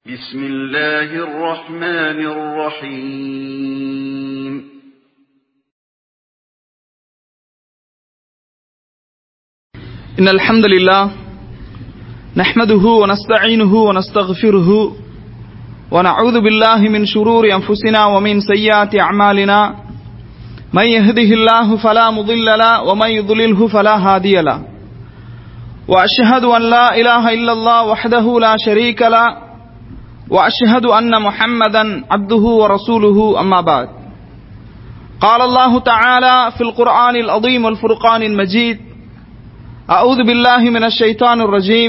بسم الله الرحمن الرحيم إن الحمد لله نحمده ونستعينه ونستغفره ونعوذ بالله من شرور أنفسنا ومن سيئات أعمالنا من يهده الله فلا مضل له ومن يضلله فلا هادي له وأشهد أن لا إله إلا الله وحده لا شريك له وأشهد أن محمدا عبده ورسوله أما بعد قال الله تعالى في القرآن العظيم والفرقان المجيد أعوذ بالله من الشيطان الرجيم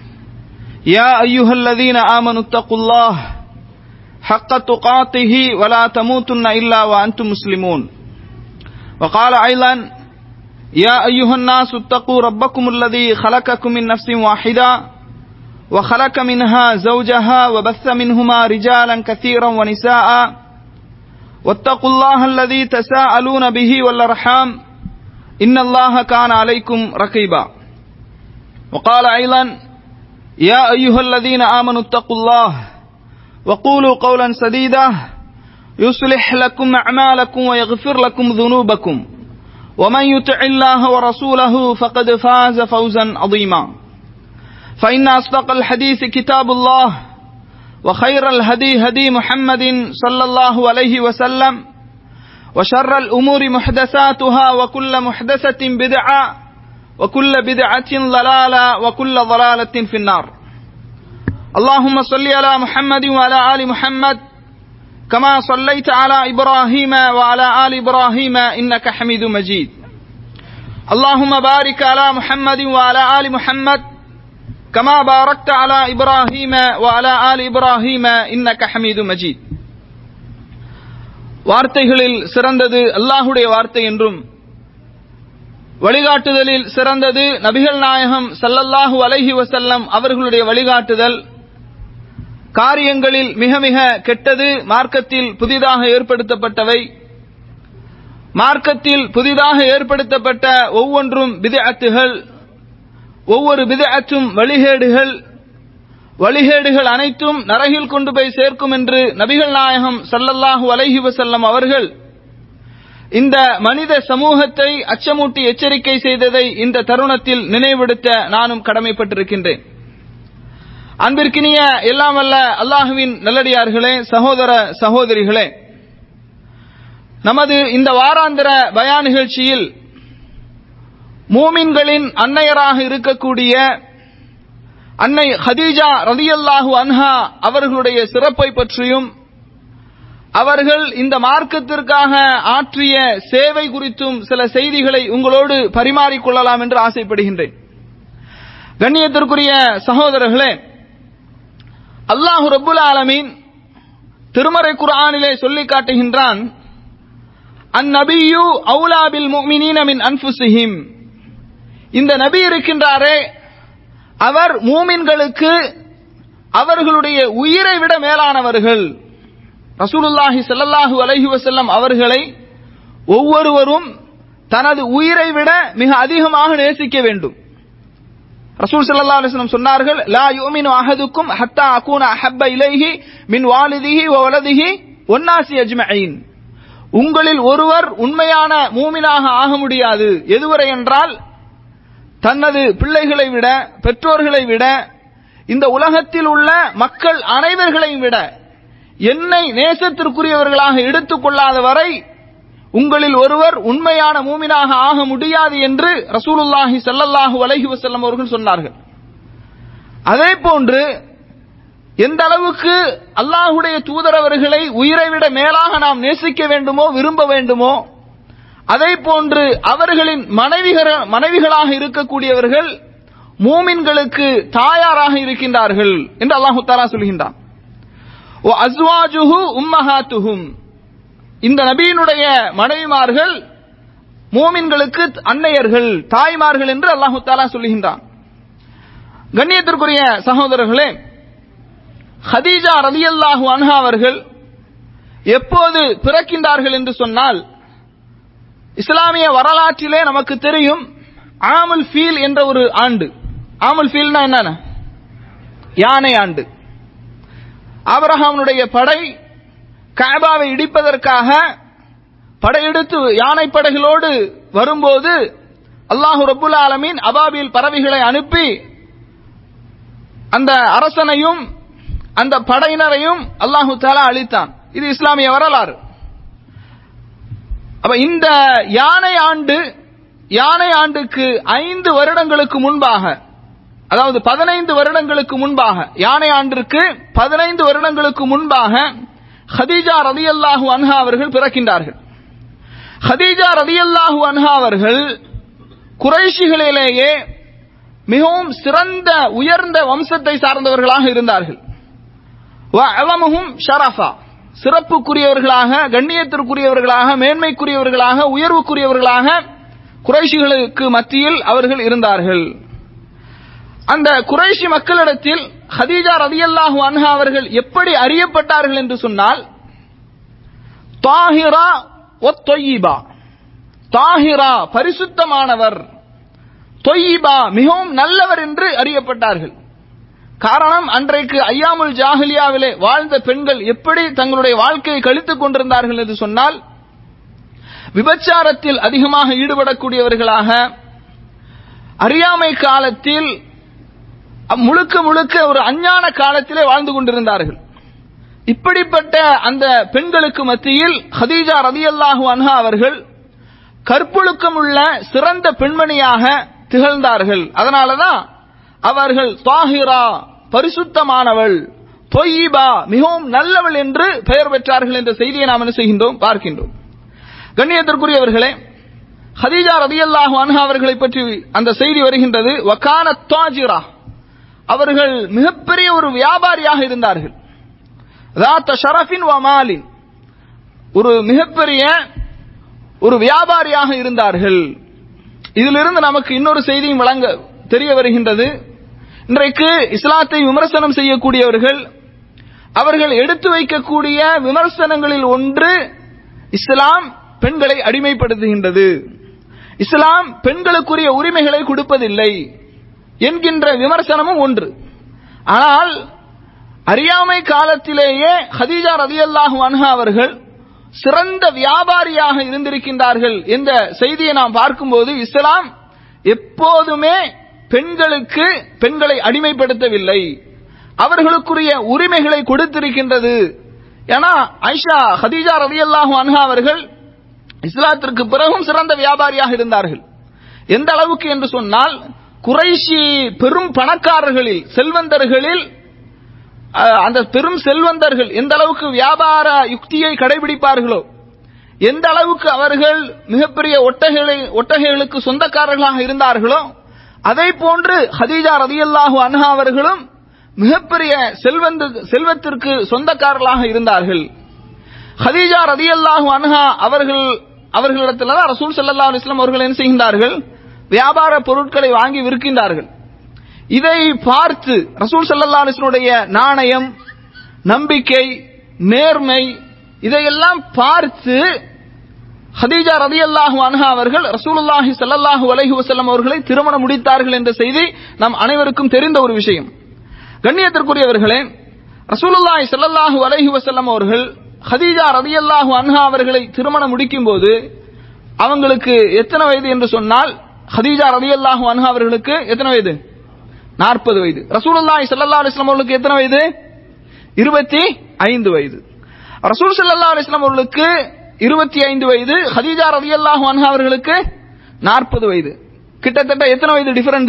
يا أيها الذين آمنوا اتقوا الله حق تقاته ولا تموتن إلا وأنتم مسلمون وقال أيضا يا أيها الناس اتقوا ربكم الذي خلقكم من نفس واحدة وخلق منها زوجها وبث منهما رجالا كثيرا ونساء واتقوا الله الذي تساءلون به والأرحام إن الله كان عليكم رقيبا وقال أيضا يا أيها الذين آمنوا اتقوا الله وقولوا قولا سديدا يصلح لكم أعمالكم ويغفر لكم ذنوبكم ومن يطع الله ورسوله فقد فاز فوزا عظيما فإن أصدق الحديث كتاب الله وخير الهدي هدي محمد صلى الله عليه وسلم وشر الأمور محدثاتها وكل محدثة بدعة وكل بدعة ضلالة وكل ضلالة في النار اللهم صل على محمد وعلى آل محمد كما صليت على إبراهيم وعلى آل إبراهيم إنك حميد مجيد اللهم بارك على محمد وعلى آل محمد كما باركت على إبراهيم وعلى آل إبراهيم إنك حميد مجيد வார்த்தைகளில் சிறந்தது அல்லாஹுடைய வார்த்தை என்றும் வழிகாட்டுதலில் சிறந்தது நபிகள் நாயகம் சல்லல்லாஹு அலைஹி வசல்லம் அவர்களுடைய வழிகாட்டுதல் காரியங்களில் மிக மிக கெட்டது மார்க்கத்தில் புதிதாக ஏற்படுத்தப்பட்டவை மார்க்கத்தில் புதிதாக ஏற்படுத்தப்பட்ட ஒவ்வொன்றும் விதஅத்துகள் ஒவ்வொரு விதஅத்தும் வழிகேடுகள் வழிகேடுகள் அனைத்தும் நரகில் கொண்டு போய் சேர்க்கும் என்று நபிகள் நாயகம் சல்லல்லாஹு அலைஹி வசல்லம் அவர்கள் இந்த மனித சமூகத்தை அச்சமூட்டி எச்சரிக்கை செய்ததை இந்த தருணத்தில் நினைவெடுத்த நானும் கடமைப்பட்டிருக்கின்றேன் அன்பிற்கினிய எல்லாம் வல்ல அல்லாஹுவின் நல்லடியார்களே சகோதர சகோதரிகளே நமது இந்த வாராந்திர பயா நிகழ்ச்சியில் மூமின்களின் அன்னையராக இருக்கக்கூடிய அன்னை ஹதீஜா ரதியல்லாஹு அன்ஹா அவர்களுடைய சிறப்பை பற்றியும் அவர்கள் இந்த மார்க்கத்திற்காக ஆற்றிய சேவை குறித்தும் சில செய்திகளை உங்களோடு பரிமாறிக்கொள்ளலாம் என்று ஆசைப்படுகின்றேன் கண்ணியத்திற்குரிய சகோதரர்களே அல்லாஹு ரபுல் ஆலமீன் திருமறை குர்ஆனிலே சொல்லி காட்டுகின்றான் அந்நபியு அவுலாபில் முஃமினீன மின் அன்ஃபுசிஹிம் இந்த நபி இருக்கின்றாரே அவர் மூமின்களுக்கு அவர்களுடைய உயிரை விட மேலானவர்கள் ரசூலுல்லாஹி ஸல்லல்லாஹு அலைஹி வஸல்லம் அவர்களை ஒவ்வொருவரும் தனது உயிரை விட மிக அதிகமாக நேசிக்க வேண்டும் ரசூல் ஸல்லல்லாஹு அலைஹி வஸல்லம் சொன்னார்கள் லா யுமினு அஹதுக்கும் ஹத்தா அகூன அஹப்ப இலைஹி மின் வாலிதிஹி வ வலதிஹி ஒன்னாசி அஜ்மஈன் உங்களில் ஒருவர் உண்மையான மூமினாக ஆக முடியாது எதுவரை என்றால் தனது பிள்ளைகளை விட பெற்றோர்களை விட இந்த உலகத்தில் உள்ள மக்கள் அனைவர்களையும் விட என்னை நேசத்திற்குரியவர்களாக எடுத்துக் கொள்ளாத வரை உங்களில் ஒருவர் உண்மையான மூமினாக ஆக முடியாது என்று ரசூலுல்லாஹி சல்லல்லாஹு அலைஹி வசல்லம் அவர்கள் சொன்னார்கள் அதே போன்று எந்த அளவுக்கு அல்லாஹுடைய தூதரவர்களை உயிரை விட மேலாக நாம் நேசிக்க வேண்டுமோ விரும்ப வேண்டுமோ அதே போன்று அவர்களின் மனைவிகர மனைவிகளாக இருக்கக்கூடியவர்கள் மூமின்களுக்கு தாயாராக இருக்கின்றார்கள் என்று அல்லாஹு தாலா சொல்கின்றான் ஓ அஸ்வாஜுஹு உம்மஹாத்துஹும் இந்த நபியினுடைய மனைவிமார்கள் மூமின்களுக்கு அன்னையர்கள் தாய்மார்கள் என்று அல்லாஹு தாலா சொல்லுகின்றான் கண்ணியத்திற்குரிய சகோதரர்களே ஹதீஜா ரலியல்லாஹு அன்ஹா அவர்கள் எப்போது பிறக்கின்றார்கள் என்று சொன்னால் இஸ்லாமிய வரலாற்றிலே நமக்கு தெரியும் ஆமுல் ஃபீல் என்ற ஒரு ஆண்டு ஆமுல் ஃபீல்னா என்னன்னா யானை ஆண்டு ஆபிரகாமுடைய படை காபாவை இடிப்பதற்காக படையெடுத்து யானை படைகளோடு வரும்போது அல்லாஹு ரபுல் ஆலமீன் அபாபில் பறவைகளை அனுப்பி அந்த அரசனையும் அந்த படையினரையும் அல்லாஹு தாலா அழித்தான் இது இஸ்லாமிய வரலாறு அப்ப இந்த யானை ஆண்டு யானை ஆண்டுக்கு ஐந்து வருடங்களுக்கு முன்பாக அதாவது பதினைந்து வருடங்களுக்கு முன்பாக யானை ஆண்டிற்கு பதினைந்து வருடங்களுக்கு முன்பாக ஹதீஜா ரதியல்லாஹு அன்ஹா அவர்கள் பிறக்கின்றார்கள் ஹதீஜா ரதியல்லாஹு அன்ஹா அவர்கள் குறைஷிகளிலேயே மிகவும் சிறந்த உயர்ந்த வம்சத்தை சார்ந்தவர்களாக இருந்தார்கள் அவமுகும் ஷரஃபா சிறப்புக்குரியவர்களாக கண்ணியத்திற்குரியவர்களாக மேன்மைக்குரியவர்களாக உயர்வுக்குரியவர்களாக குறைஷிகளுக்கு மத்தியில் அவர்கள் இருந்தார்கள் அந்த குறைஷி மக்களிடத்தில் ஹதீஜா ரதியல்லாஹு அன்ஹா அவர்கள் எப்படி அறியப்பட்டார்கள் என்று சொன்னால் தாஹிரா ஒத்தொய்யிபா தாஹிரா பரிசுத்தமானவர் தொய்யிபா மிகவும் நல்லவர் என்று அறியப்பட்டார்கள் காரணம் அன்றைக்கு ஐயாமுல் ஜாஹிலியாவிலே வாழ்ந்த பெண்கள் எப்படி தங்களுடைய வாழ்க்கையை கழித்துக் கொண்டிருந்தார்கள் என்று சொன்னால் விபச்சாரத்தில் அதிகமாக ஈடுபடக்கூடியவர்களாக அறியாமை காலத்தில் முழுக்க முழுக்க ஒரு அஞ்ஞான காலத்திலே வாழ்ந்து கொண்டிருந்தார்கள் இப்படிப்பட்ட அந்த பெண்களுக்கு மத்தியில் ஹதீஜா ரதியல்லாஹு அன்ஹா அவர்கள் கற்பொழுக்கம் உள்ள சிறந்த பெண்மணியாக திகழ்ந்தார்கள் அதனாலதான் அவர்கள் தாஹிரா பரிசுத்தமானவள் தொய்யிபா மிகவும் நல்லவள் என்று பெயர் பெற்றார்கள் என்ற செய்தியை நாம் என்ன செய்கின்றோம் பார்க்கின்றோம் கண்ணியத்திற்குரியவர்களே ஹதீஜா ரதியல்லாஹு அன்ஹா அவர்களை பற்றி அந்த செய்தி வருகின்றது வக்கான தாஜிரா அவர்கள் மிகப்பெரிய ஒரு வியாபாரியாக இருந்தார்கள் ஷரஃபின் வமாலின் ஒரு மிகப்பெரிய ஒரு வியாபாரியாக இருந்தார்கள் இதிலிருந்து நமக்கு இன்னொரு செய்தியும் வழங்க தெரிய வருகின்றது இன்றைக்கு இஸ்லாத்தை விமர்சனம் செய்யக்கூடியவர்கள் அவர்கள் எடுத்து வைக்கக்கூடிய விமர்சனங்களில் ஒன்று இஸ்லாம் பெண்களை அடிமைப்படுத்துகின்றது இஸ்லாம் பெண்களுக்குரிய உரிமைகளை கொடுப்பதில்லை என்கின்ற விமர்சனமும் ஒன்று ஆனால் அறியாமை காலத்திலேயே ஹதீஜா ரதியல்லாஹு அன்ஹா அவர்கள் சிறந்த வியாபாரியாக இருந்திருக்கின்றார்கள் என்ற செய்தியை நாம் பார்க்கும்போது இஸ்லாம் எப்போதுமே பெண்களுக்கு பெண்களை அடிமைப்படுத்தவில்லை அவர்களுக்குரிய உரிமைகளை கொடுத்திருக்கின்றது ஏன்னா ஐஷா ஹதீஜா ரதியல்லாஹு அன்ஹா அவர்கள் இஸ்லாத்திற்கு பிறகும் சிறந்த வியாபாரியாக இருந்தார்கள் எந்த அளவுக்கு என்று சொன்னால் குறைஷி பெரும் பணக்காரர்களில் செல்வந்தர்களில் அந்த பெரும் செல்வந்தர்கள் எந்த அளவுக்கு வியாபார யுக்தியை கடைபிடிப்பார்களோ எந்த அளவுக்கு அவர்கள் மிகப்பெரிய ஒட்டகைகளை ஒட்டகைகளுக்கு சொந்தக்காரர்களாக இருந்தார்களோ அதை போன்று ஹதீஜா ரதியல்லாஹு அன்ஹா அவர்களும் மிகப்பெரிய செல்வந்த செல்வத்திற்கு சொந்தக்காரர்களாக இருந்தார்கள் ஹதீஜா ரதியல்லாஹு அன்ஹா அவர்கள் அவர்களிடத்தில் தான் ரசூல் சல்லா அலிஸ்லாம் அவர்கள் என்ன செய்கின்றார்கள் வியாபார பொருட்களை வாங்கி விற்கின்றார்கள் இதை பார்த்து ரசூல் சல்லா அலிஸ்னுடைய நாணயம் நம்பிக்கை நேர்மை இதையெல்லாம் பார்த்து ஹதீஜா ரதி அல்லாஹு அன்ஹா அவர்கள் ரசூலுல்லாஹி சல்லல்லாஹு அலைஹி வசல்லம் அவர்களை திருமணம் முடித்தார்கள் என்ற செய்தி நம் அனைவருக்கும் தெரிந்த ஒரு விஷயம் கண்ணியத்திற்குரியவர்களே ரசூலுல்லாஹி சல்லல்லாஹு அலைஹி வசல்லம் அவர்கள் ஹதீஜா ரதி அல்லாஹு அன்ஹா அவர்களை திருமணம் முடிக்கும் போது அவங்களுக்கு எத்தனை வயது என்று சொன்னால் ஹதீஜா ரதி அல்லாஹு அன்ஹா அவர்களுக்கு எத்தனை வயது நாற்பது வயது ரசூலுல்லாஹி ஸல்லல்லாஹு அலைஹி வஸல்லம் அவர்களுக்கு எத்தனை வயது இருபத்தி ஐந்து வயது ரசூல் ஸல்லல்லாஹு அலைஹி வஸல்லம் அவர்களுக்கு இருபத்தி ஐந்து வயது ஹதீஜா ரலியல்லாஹு அன்ஹா அவர்களுக்கு நாற்பது வயது கிட்டத்தட்ட எத்தனை வயது டிஃபரண்ட்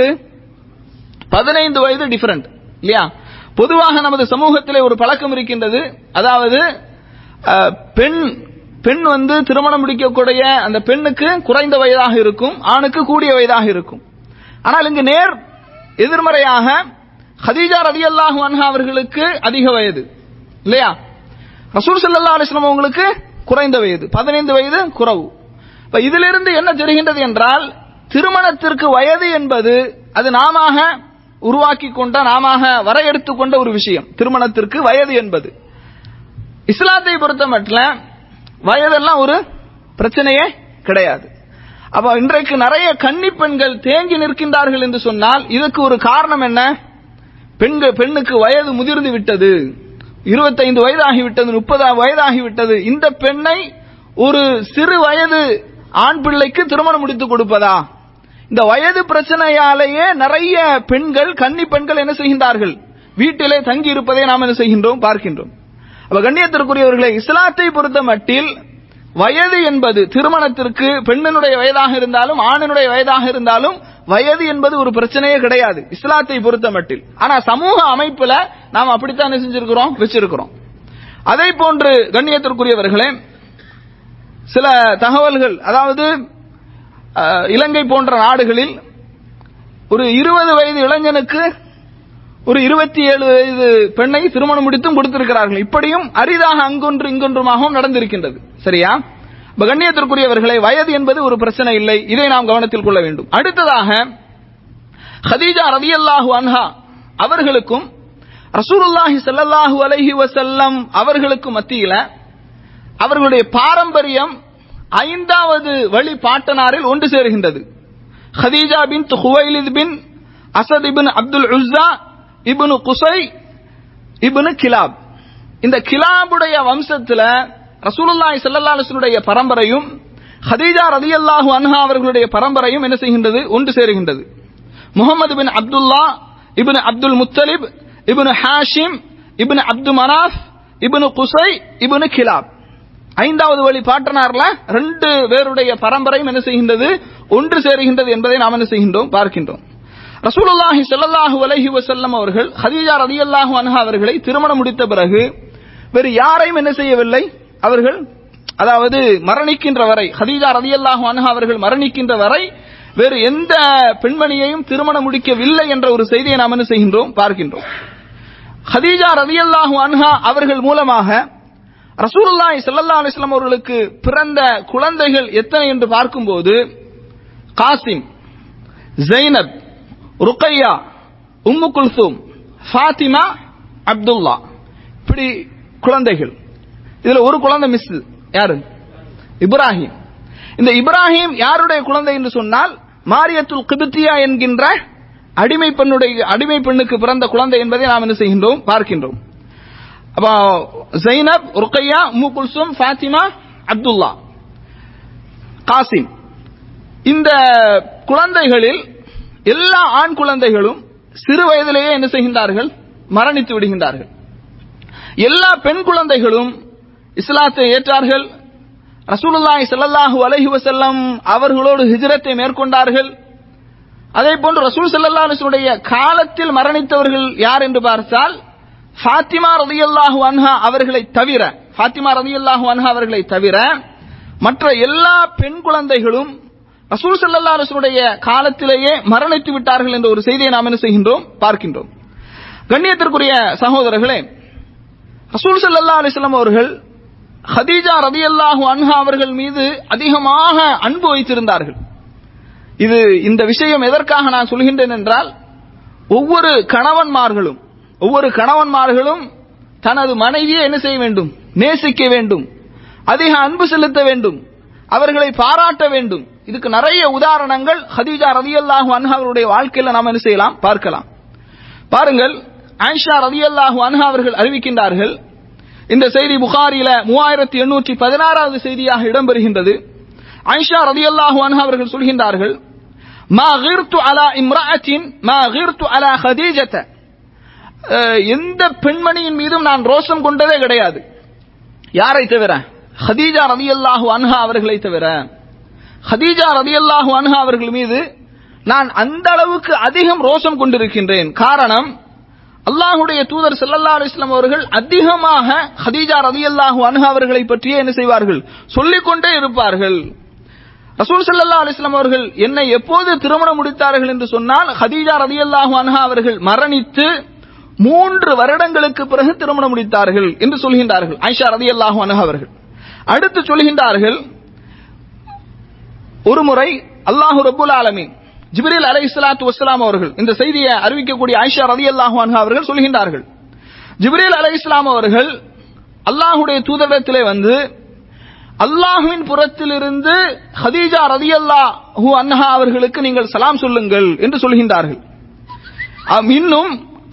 பதினைந்து வயது டிஃபரண்ட் இல்லையா பொதுவாக நமது சமூகத்திலே ஒரு பழக்கம் இருக்கின்றது அதாவது அஹ், பெண் பெண் வந்து திருமணம் முடிக்கக்கூடிய அந்த பெண்ணுக்கு குறைந்த வயதாக இருக்கும் ஆணுக்கு கூடிய வயதாக இருக்கும் ஆனால் இங்கு நேர் எதிர்மறையாக ஹதீஜா ரலியல்லாஹு அன்ஹா அவர்களுக்கு அதிக வயது இல்லையா ரசூல் ஸல்லல்லாஹு அலைஹி வஸல்லம் அவங்களுக்கு குறைந்த வயது பதினைந்து வயது குறவு இப்ப இதிலிருந்து என்ன தெரிகின்றது என்றால் திருமணத்திற்கு வயது என்பது அது நாம உருவாக்கி கொண்ட நாம வரையறுத்து கொண்ட ஒரு விஷயம் திருமணத்திற்கு வயது என்பது இஸ்லாத்தை பொறுத்த மட்டும் வயதெல்லாம் ஒரு பிரச்சனையே கிடையாது அப்ப இன்றைக்கு நிறைய கன்னி பெண்கள் தேங்கி நிற்கின்றார்கள் என்று சொன்னால் இதுக்கு ஒரு காரணம் என்ன பெண்கள் பெண்ணுக்கு வயது முதிர்ந்து விட்டது இருபத்தைந்து வயதாகிவிட்டது முப்பது வயதாகிவிட்டது இந்த பெண்ணை ஒரு சிறு வயது ஆண் பிள்ளைக்கு திருமணம் முடித்து கொடுப்பதா இந்த வயது பிரச்சனையாலேயே நிறைய பெண்கள் கன்னி பெண்கள் என்ன செய்கின்றார்கள் வீட்டிலே தங்கி இருப்பதை நாம் என்ன செய்கின்றோம் பார்க்கின்றோம் அப்ப கண்ணியத்திற்குரியவர்களை இஸ்லாத்தை பொறுத்த மட்டில் வயது என்பது திருமணத்திற்கு பெண்ணினுடைய வயதாக இருந்தாலும் ஆணினுடைய வயதாக இருந்தாலும் வயது என்பது ஒரு பிரச்சனையே கிடையாது இஸ்லாத்தை பொறுத்த மட்டில் ஆனா சமூக அமைப்புல நாம் அப்படித்தான் என்ன செஞ்சிருக்கிறோம் வச்சிருக்கிறோம் அதே போன்று கண்ணியத்திற்குரியவர்களே சில தகவல்கள் அதாவது அஹ், இலங்கை போன்ற நாடுகளில் ஒரு இருபது வயது இளைஞனுக்கு ஒரு இருபத்தி ஏழு வயது பெண்ணை திருமணம் முடித்தும் கொடுத்திருக்கிறார்கள் இப்படியும் அரிதாக அங்கொன்று இங்கொன்றுமாகவும் நடந்திருக்கின்றது சரியா இப்ப கண்ணியத்திற்குரியவர்களை வயது என்பது ஒரு பிரச்சனை இல்லை இதை நாம் கவனத்தில் கொள்ள வேண்டும் அடுத்ததாக ஹதீஜா ரதியல்லாஹு அன்ஹா அவர்களுக்கும் ரசூலுல்லாஹி ஸல்லல்லாஹு அலைஹி வஸல்லம் அவர்களுக்கும் மத்தியில அவர்களுடைய பாரம்பரியம் ஐந்தாவது வழி பாட்டனாரில் ஒன்று சேருகின்றது ஹதீஜா பின் Khuwaylid bin Asad ibn Abdul Uzza ibn Qusai ibn Kilab இந்த கிலாபுடைய வம்சத்துல ரசூலுல்லாஹி ஸல்லல்லாஹு அலைஹி வஸல்லுடைய பரம்பரையும் ஹதீஜா ரலியல்லாஹு அன்ஹா அவர்களுடைய பரம்பரையும் என்ன செய்கின்றது ஒன்று சேருகின்றது முகமது பின் அப்துல்லா இப்னு அப்துல் முத்தலிப் இப்னு ஹாஷிம் இப்னு அப்து மனாஃப் இப்னு குசை இப்னு கிலாப் ஐந்தாவது வழி பாட்டனார்ல ரெண்டு பேருடைய பரம்பரையும் என்ன செய்கின்றது ஒன்று சேருகின்றது என்பதை நாம் என்ன செய்கின்றோம் பார்க்கின்றோம் ரசூலுல்லாஹி ஸல்லல்லாஹு அலைஹி வஸல்லம் அவர்கள் ஹதீஜா ரலியல்லாஹு அன்ஹா அவர்களை திருமணம் முடித்த பிறகு வேறு யாரையும் என்ன செய்யவில்லை அவர்கள் அதாவது மரணிக்கின்ற வரை ஹதீஜா ரலியல்லாஹு அன்ஹா அவர்கள் மரணிக்கின்ற வரை வேறு எந்த பெண்மணியையும் திருமணம் முடிக்கவில்லை என்ற ஒரு செய்தியை நாம் என்ன செய்கின்றோம் பார்க்கின்றோம் ஹதீஜா ரலியல்லாஹு அன்ஹா அவர்கள் மூலமாக ரசூலுல்லாஹி ஸல்லல்லாஹு அலைஹி வஸல்லம் அவர்களுக்கு பிறந்த குழந்தைகள் எத்தனை என்று பார்க்கும்போது காசிம் ஜைனப் ருக்கையா உம்மு குல்சூம் ஃபாத்திமா அப்துல்லா இப்படி குழந்தைகள் இதுல ஒரு குழந்தை மிஸ் யாரு இப்ராஹிம் இந்த இப்ராஹிம் யாருடைய குழந்தை என்று சொன்னால் மாரியத்துல் கிபித்தியா என்கின்ற அடிமை பெண்ணுடைய அடிமை பெண்ணுக்கு பிறந்த குழந்தை என்பதை நாம் என்ன செய்கின்றோம் பார்க்கின்றோம் அப்போ ஜைனப் ருக்கையா உம்மு குல்சூம் ஃபாத்திமா அப்துல்லா காசிம் இந்த குழந்தைகளில் எல்லா ஆண் குழந்தைகளும் சிறு வயதிலேயே என்ன செய்கின்றார்கள் மரணித்து விடுகின்றார்கள் எல்லா பெண் குழந்தைகளும் இஸ்லாத்தை ஏற்றார்கள் ரசூலுல்லாஹி ஸல்லல்லாஹு அலைஹி வஸல்லம் அவர்களோடு ஹிஜ்ரத்தை மேற்கொண்டார்கள் அதே போன்று ரசூல் ஸல்லல்லாஹு அலைஹி வஸல்லுடைய காலத்தில் மரணித்தவர்கள் யார் என்று பார்த்தால் ஃபாத்திமா ரலியல்லாஹு அன்ஹா அவர்களை தவிர ஃபாத்திமா ரலியல்லாஹு அன்ஹா அவர்களை தவிர மற்ற எல்லா பெண் குழந்தைகளும் ரசூல் ஸல்லல்லாஹு அலைஹி வஸல்லுடைய காலத்திலேயே மரணித்து விட்டார்கள் என்ற ஒரு செய்தியை நாம் என்ன செய்கின்றோம் பார்க்கின்றோம் கண்ணியத்திற்குரிய சகோதரர்களே ரசூல் ஸல்லல்லாஹு அலைஹி வஸல்லம் அவர்கள் ஹதீஜா ரதியல்லாஹு அன்ஹா அவர்கள் மீது அதிகமாக அன்பு வைத்திருந்தார்கள் இது இந்த விஷயம் எதற்காக நான் சொல்கின்றேன் என்றால் ஒவ்வொரு கணவன்மார்களும் ஒவ்வொரு கணவன்மார்களும் தனது மனைவியை என்ன செய்ய வேண்டும் நேசிக்க வேண்டும் அதிக அன்பு செலுத்த வேண்டும் அவர்களை பாராட்ட வேண்டும் இதுக்கு நிறைய உதாரணங்கள் ஹதீஜா ரதியல்லாஹு அன்ஹா அவருடைய வாழ்க்கையில நாம் என்ன செய்யலாம் பார்க்கலாம் பாருங்கள் ஆயிஷா ரதியல்லாஹு அன்ஹா அவர்கள் அறிவிக்கின்றார்கள் இந்த செய்தி புகாரில மூவாயிரத்தி எண்ணூற்றி பதினாறாவது செய்தியாக இடம்பெறுகின்றது ஆயிஷா ரதியல்லாஹு அன்ஹா அவர்கள் சொல்கின்றார்கள் மா கிர்த்து அலா இம்ராஅத்தின் மா கிர்த்து அலா ஹதீஜத அஹ், எந்த பெண்மணியின் மீதும் நான் ரோஷம் கொண்டதே கிடையாது யாரை தவிர ஹதீஜா ரதியல்லாஹு அன்ஹா அவர்களை தவிர ஹதீஜா ரதியல்லாஹு அன்ஹா அவர்கள் மீது நான் அந்த அளவுக்கு அதிகம் ரோஷம் கொண்டிருக்கின்றேன் காரணம் அல்லாஹுடைய தூதர் ஸல்லல்லாஹு அலைஹி வஸல்லம் அவர்கள் அதிகமாக ஹதீஜா ரலியல்லாஹு அன்ஹா அவர்களை பற்றியே என்ன செய்வார்கள் சொல்லிக்கொண்டே இருப்பார்கள் ரசூல் ஸல்லல்லாஹு அலைஹி வஸல்லம் அவர்கள் என்னை எப்போது திருமணம் முடித்தார்கள் என்று சொன்னால் ஹதீஜா ரலியல்லாஹு அன்ஹா அவர்கள் மரணித்து மூன்று வருடங்களுக்கு பிறகு திருமணம் முடித்தார்கள் என்று சொல்கின்றார்கள் ஆயிஷா ரலியல்லாஹு அன்ஹா அவர்கள் அடுத்து சொல்கின்றார்கள் ஒரு முறை அல்லாஹு ரப்புல் ஆலமீன் ஜிப்ரீல் அலை இஸ்லாத்து வஸ்லாம் அவர்கள் இந்த செய்தியை அறிவிக்கக்கூடிய ஆயிஷா ரதி அல்லாஹு அன்ஹா அவர்கள் சொல்கின்றார்கள் ஜிப்ரீல் அலை இஸ்லாம் அவர்கள் அல்லாஹுடைய தூதரிடத்திலே வந்து அல்லாஹுவின் புறத்திலிருந்து ஹதீஜா ரதி அல்லாஹு அன்ஹா அவர்களுக்கு நீங்கள் சலாம் சொல்லுங்கள் என்று சொல்கின்றார்கள் ஆம், இன்னும்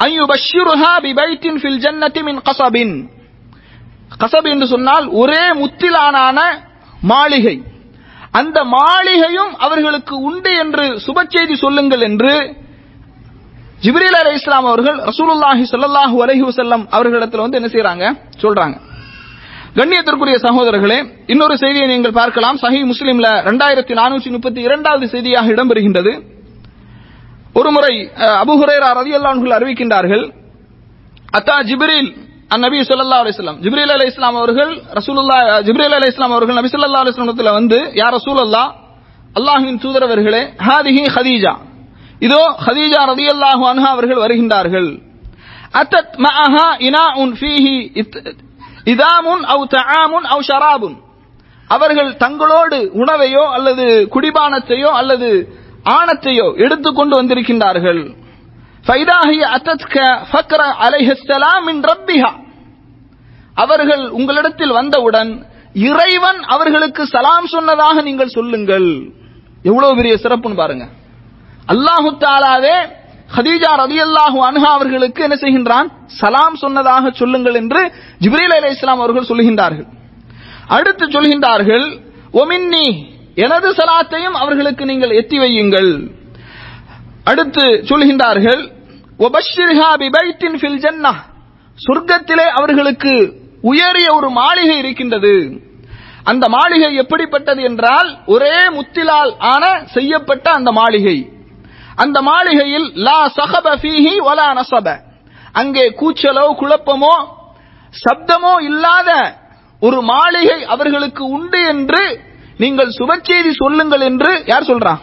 அன் யுபஷ்ஷிருஹா பிபைத்தின் ஃபில் ஜன்னதி மின் கஸபின் கசப் என்று சொன்னால் ஒரே முத்திலானான மாளிகை அந்த மாளிகையும் அவர்களுக்கு உண்டு என்று சுப செய்தி சொல்லுங்கள் என்று ஜிப்ரீல் அலை இஸ்லாம் அவர்கள் ரசூலுல்லாஹி ஸல்லல்லாஹு அலைஹி வஸல்லம் அவர்களிடத்தில் வந்து என்ன செய்றாங்க சொல்றாங்க கண்ணியத்திற்குரிய சகோதரர்களே இன்னொரு செய்தியை நீங்கள் பார்க்கலாம் சஹி முஸ்லிம்ல ரெண்டாயிரத்தி நானூற்றி முப்பத்தி இரண்டாவது செய்தியாக இடம்பெறுகின்றது ஒருமுறை அபு ஹுரேரா ரதியல்லாஹு அறிவிக்கின்றார்கள் அத்தா ஜிப்ரீல் அந்நபி ஸல்லல்லாஹு அலைஹி வஸல்லம் ஜிப்ரீல் அலைஹி இஸ்லாம் அவர்கள் ரசூலுல்லாஹ் ஜிப்ரீல் அலைஹி இஸ்லாம் அவர்கள் நபி ஸல்லல்லாஹு அலைஹி வஸல்லமத்துல வந்து யா ரசூலல்லாஹ் அல்லாஹ்வின் தூதரவர்களே ஹாதிஹி ஹதீஜா இதோ ஹதீஜா ரதியல்லாஹு அன்ஹா அவர்கள் வருகின்றார்கள் அத்தத் மஅஹா இனாஉன் ஃபீஹி இதாமுன் அவு தஆமுன் அவு ஷராபுன் அவர்கள் தங்களோடு உணவையோ அல்லது குடிபானத்தையோ அல்லது ஆணத்தையோ எடுத்துக்கொண்டு வந்திருக்கின்றார்கள் ஃபைதாஹிய அத்தத்க ஃபக்ர அலைஹிஸ்ஸலாம் மின் ரப்பிஹா அவர்கள் உங்களிடத்தில் வந்தவுடன் இறைவன் அவர்களுக்கு சலாம் சொன்னதாக நீங்கள் சொல்லுங்கள் எவ்வளவு பெரிய சிறப்புன்னு பாருங்க அல்லாஹு தாலாவே ஹதீஜா ரதியல்லாஹு அன்ஹா அவர்களுக்கு என்ன செய்கின்றான் சலாம் சொன்னதாக சொல்லுங்கள் என்று ஜிப்ரீல் அலை இஸ்லாம் அவர்கள் சொல்லுகின்றார்கள் அடுத்து சொல்கின்றார்கள் ஒமின்னி எனது சலாத்தையும் அவர்களுக்கு நீங்கள் எத்தி வையுங்கள் அடுத்து சொல்கின்றார்கள் ஒபஷிர்ஹா பிபைத்தின் ஃபில் ஜன்னah சொர்க்கத்திலே அவர்களுக்கு உயரிய ஒரு மாளிகை இருக்கின்றது அந்த மாளிகை எப்படிப்பட்டது என்றால் ஒரே முத்திலால் ஆன செய்யப்பட்ட அந்த மாளிகை அந்த மாளிகையில் லா சஹப ஃபீஹி வலா நசப அங்கே கூச்சலோ குழப்பமோ சப்தமோ இல்லாத ஒரு மாளிகை அவர்களுக்கு உண்டு என்று நீங்கள் சுபச்செய்தி சொல்லுங்கள் என்று யார் சொல்றா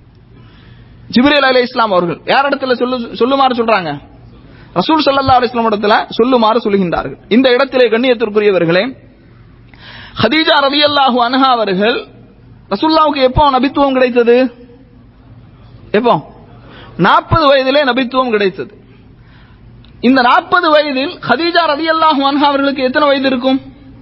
ஜிப்ரேல் அலி இஸ்லாம் அவர்கள் யார் இடத்துல சொல்லு சொல்லுமாறு சொல்றாங்க ரசூல் சல்லா அலிஸ்லாம் இடத்துல சொல்லுமாறு சொல்லுகின்றார்கள் இந்த இடத்திலே கண்ணியத்திற்குரியவர்களே ஹதீஜா ரவி அல்லாஹூ அன்ஹா அவர்கள் ரசூல்லாவுக்கு எப்போ நபித்துவம் கிடைத்தது எப்போ நாற்பது வயதிலே நபித்துவம் கிடைத்தது இந்த நாற்பது வயதில் ஹதீஜா ரதி அல்லாஹு அன்ஹா அவர்களுக்கு எத்தனை வயது இருக்கும்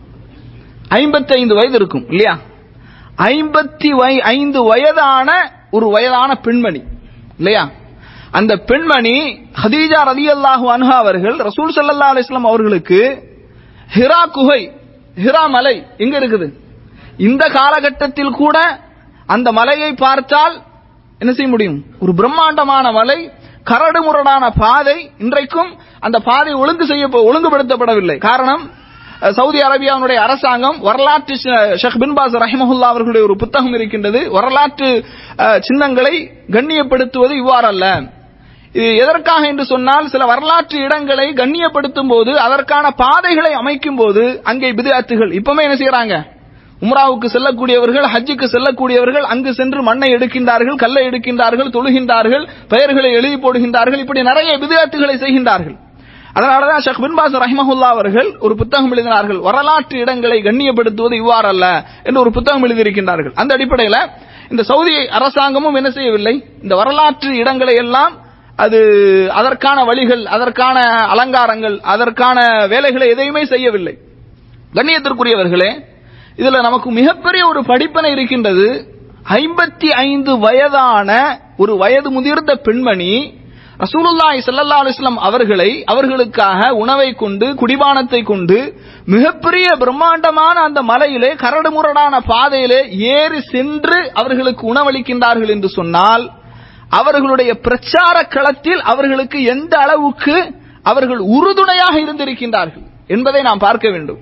ஐம்பத்தி ஐந்து வயது இருக்கும் இல்லையா ஐம்பத்தி ஐந்து வயதான ஒரு வயதான பெண்மணி இல்லையா அந்த பெண்மணி ஹதீஜா ரதி அல்லாஹு அன்ஹா அவர்கள் ரசூல் சல்லா அலிஸ்லாம் அவர்களுக்கு ஹிரா குகை ஹிரா மலை எங்க இருக்குது இந்த காலகட்டத்தில் கூட அந்த மலையை பார்த்தால் என்ன செய்ய முடியும் ஒரு பிரம்மாண்டமான மலை கரடு முரடான பாதை இன்றைக்கும் அந்த பாதை ஒழுங்கு செய்ய ஒழுங்குபடுத்தப்படவில்லை காரணம் சவுதி அரேபியாவுடைய அரசாங்கம் வரலாற்று ஷேக் பின் பாஸ் ரஹிமஹுல்லா அவர்களுடைய ஒரு புத்தகம் இருக்கின்றது வரலாற்று சின்னங்களை கண்ணியப்படுத்துவது இவ்வாறல்ல இது எதற்காக என்று சொன்னால் சில வரலாற்று இடங்களை கண்ணியப்படுத்தும் போது அதற்கான பாதைகளை அமைக்கும் போது அங்கே விதத்துகள் இப்பவுமே என்ன செய்யறாங்க உம்ராவுக்கு செல்லக்கூடியவர்கள் ஹஜ்ஜுக்கு செல்லக்கூடியவர்கள் அங்கு சென்று மண்ணை எடுக்கின்றார்கள் கல்லை எடுக்கின்றார்கள் தொழுகின்றார்கள் பெயர்களை எழுதி போடுகின்றார்கள் இப்படி நிறைய விதத்துகளை செய்கின்றார்கள் அதனாலதான் ஷேக் பின் பாஸ் ரஹிமஹுல்லா அவர்கள் ஒரு புத்தகம் எழுதினார்கள் வரலாற்று இடங்களை கண்ணியப்படுத்துவது இவ்வாறல்ல என்று ஒரு புத்தகம் எழுதியிருக்கின்றார்கள் அந்த அடிப்படையில் இந்த சவுதி அரசாங்கமும் என்ன செய்யவில்லை இந்த வரலாற்று இடங்களை எல்லாம் அது அதற்கான வழிகள் அதற்கான அலங்காரங்கள் அதற்கான வேலைகளை எதையுமே செய்யவில்லை கண்ணியத்திற்குரியவர்களே இதுல நமக்கு மிகப்பெரிய ஒரு படிப்பனை இருக்கின்றது ஐம்பத்தி ஐந்து வயதான ஒரு வயது முதிர்ந்த பெண்மணி ரசூலுல்லாஹி ஸல்லல்லாஹு அலைஹி வஸல்லம் அவர்களை அவர்களுக்காக உணவை கொண்டு குடிபானத்தை கொண்டு மிகப்பெரிய பிரம்மாண்டமான அந்த மலையிலே கரடுமுரடான பாதையிலே ஏறி சென்று அவர்களுக்கு உணவளிக்கின்றார்கள் என்று சொன்னால் அவர்களுடைய பிரச்சார களத்தில் அவர்களுக்கு எந்த அளவுக்கு அவர்கள் உறுதுணையாக இருந்திருக்கின்றார்கள் என்பதை நாம் பார்க்க வேண்டும்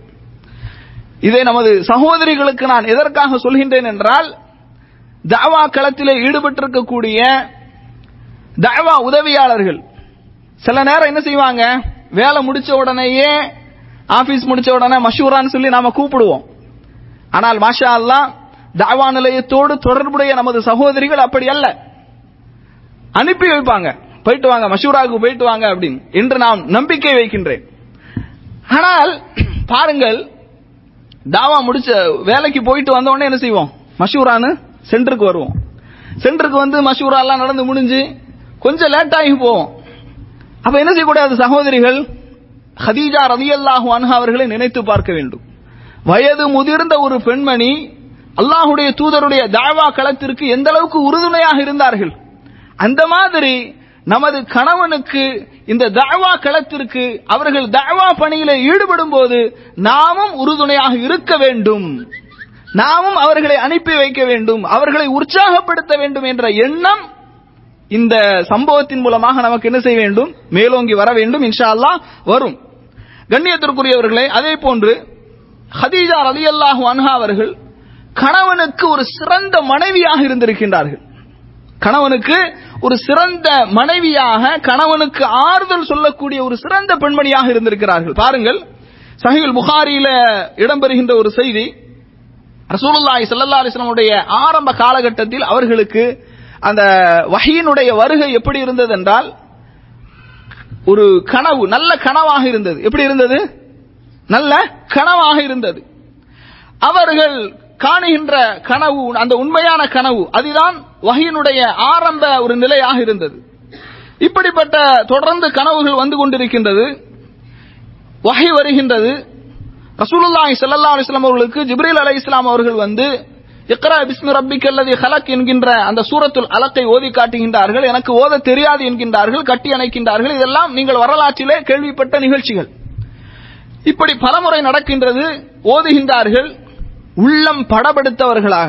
இதை நமது சகோதரிகளுக்கு நான் எதற்காக சொல்கின்றேன் என்றால் தாவா களத்திலே ஈடுபட்டிருக்கக்கூடிய தாவா உதவியாளர்கள் சில நேரம் என்ன செய்வாங்க வேலை முடிச்ச உடனேயே ஆபீஸ் முடிச்ச உடனே மஷூரான்னு சொல்லி நாம கூப்பிடுவோம் ஆனால் மாஷா அல்லா தாவா நிலையத்தோடு தொடர்புடைய நமது சகோதரிகள் அப்படி அல்ல அனுப்பி வைப்பாங்க போயிட்டு வாங்க மஷூராவுக்கு போயிட்டு வாங்க அப்படின்னு என்று நான் நம்பிக்கை வைக்கின்றேன் ஆனால் பாருங்கள் தாவா முடிச்ச வேலைக்கு போயிட்டு வந்த உடனே என்ன செய்வோம் மஷூரான்னு சென்டருக்கு வருவோம் சென்டருக்கு வந்து மஷூரா எல்லாம் நடந்து முடிஞ்சு கொஞ்சம் லேட் ஆகி போவோம் அப்ப என்ன செய்யக்கூடாது சகோதரிகள் ஹதீஜா ரதியல்லாஹு அன்ஹா அவர்களை நினைத்து பார்க்க வேண்டும் வயது முதிர்ந்த ஒரு பெண்மணி அல்லாஹுடைய தூதருடைய தாவா களத்திற்கு எந்த அளவுக்கு உறுதுணையாக இருந்தார்கள் அந்த மாதிரி நமது கணவனுக்கு இந்த தஅவா களத்திற்கு அவர்கள் தஅவா பணியில ஈடுபடும் போது நாமும் உறுதுணையாக இருக்க வேண்டும் நாமும் அவர்களை அனுப்பி வைக்க வேண்டும் அவர்களை உற்சாகப்படுத்த வேண்டும் என்ற எண்ணம் இந்த சம்பவத்தின் மூலமாக நமக்கு என்ன செய்ய வேண்டும் மேலோங்கி வர வேண்டும் இன்ஷா அல்லாஹ் வரும் கண்ணியத்திற்குரியவர்களே அதே போன்று ஹதீஜா ரலியல்லாஹு அன்ஹா அவர்கள் கணவனுக்கு ஒரு சிறந்த மனைவியாக இருந்திருக்கின்றார்கள் கணவனுக்கு ஒரு சிறந்த மனைவியாக கணவனுக்கு ஆறுதல் சொல்லக்கூடிய ஒரு சிறந்த பெண்மணியாக இருந்திருக்கிறார்கள் பாருங்கள் சஹீல் புகாரியில இடம்பெறுகின்ற ஒரு செய்தி ரசூலுல்லாஹி ஸல்லல்லாஹு அலைஹி வஸல்லம் உடைய ஆரம்ப காலகட்டத்தில் அவர்களுக்கு அந்த வஹீனுடைய வருகை எப்படி இருந்தது என்றால் ஒரு கனவு நல்ல கனவாக இருந்தது எப்படி இருந்தது நல்ல கனவாக இருந்தது அவர்கள் காணுகின்ற கனவு அந்த உண்மையான கனவு அதுதான் வகையினுடைய ஆரம்ப ஒரு நிலையாக இருந்தது இப்படிப்பட்ட தொடர்ந்து கனவுகள் வந்து கொண்டிருக்கின்றது வகை வருகின்றது ரசூலுல்லாஹி ஸல்லல்லாஹு அலைஹி வஸல்லம் அவர்களுக்கு ஜிப்ரீல் அலைஹிஸ்ஸலாம் அவர்கள் வந்து இக்ரா பிஸ்மி ரப்பிக்கல்லதி ஹலக் என்கின்ற அந்த சூரத்துல் அலக்கை ஓதி காட்டுகின்றார்கள் எனக்கு ஓத தெரியாது என்கின்றார்கள் கட்டி அணைக்கின்றார்கள் இதெல்லாம் நீங்கள் வரலாற்றிலே கேள்விப்பட்ட நிகழ்ச்சிகள் இப்படி பலமுறை நடக்கின்றது ஓதுகின்றார்கள் உள்ளம் படபடுத்தவர்களாக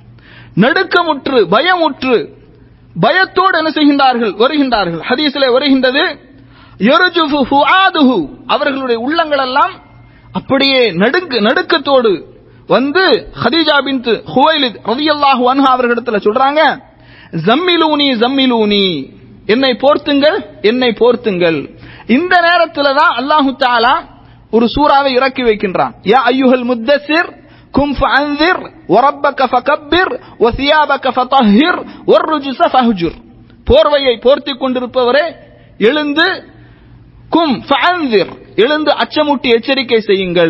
நடுக்கமுற்று பயமுற்று பயத்தோடு என்ன செய்கின்றார்கள் வருகின்றார்கள் ஹதீஸிலே வருகின்றது யர்ஜுஃபு ஃபுஆதுஹு அவர்களுடைய உள்ளங்கள் எல்லாம் அப்படியே நடுக்கு நடுக்கத்தோடு வந்து ஹதீஜா பின்த் ஹுவைலித் ரலியல்லாஹு அன்ஹா அவர்களிடத்துல சொல்றாங்க ஜம்மிலூனி ஜம்மிலூனி என்னை போர்த்துங்கள் என்னை போர்த்துங்கள் இந்த நேரத்துல தான் அல்லாஹு தஆலா ஒரு சூறாவை இறக்கி வைக்கின்றான் யா ஐயுஹல் முத்தஸிர் கும் ஃபஅன்திர் வரப்பக ஃபகப்பிர் வசியாபக ஃபதஹிர் வர்ருஜுஸ ஃபஹ்ஜுர் போர்வையை போர்த்திக் கொண்டிருப்பவரே எழுந்து கும் ஃபஅன்திர் எழுந்து அச்சமூட்டி எச்சரிக்கை செய்யுங்கள்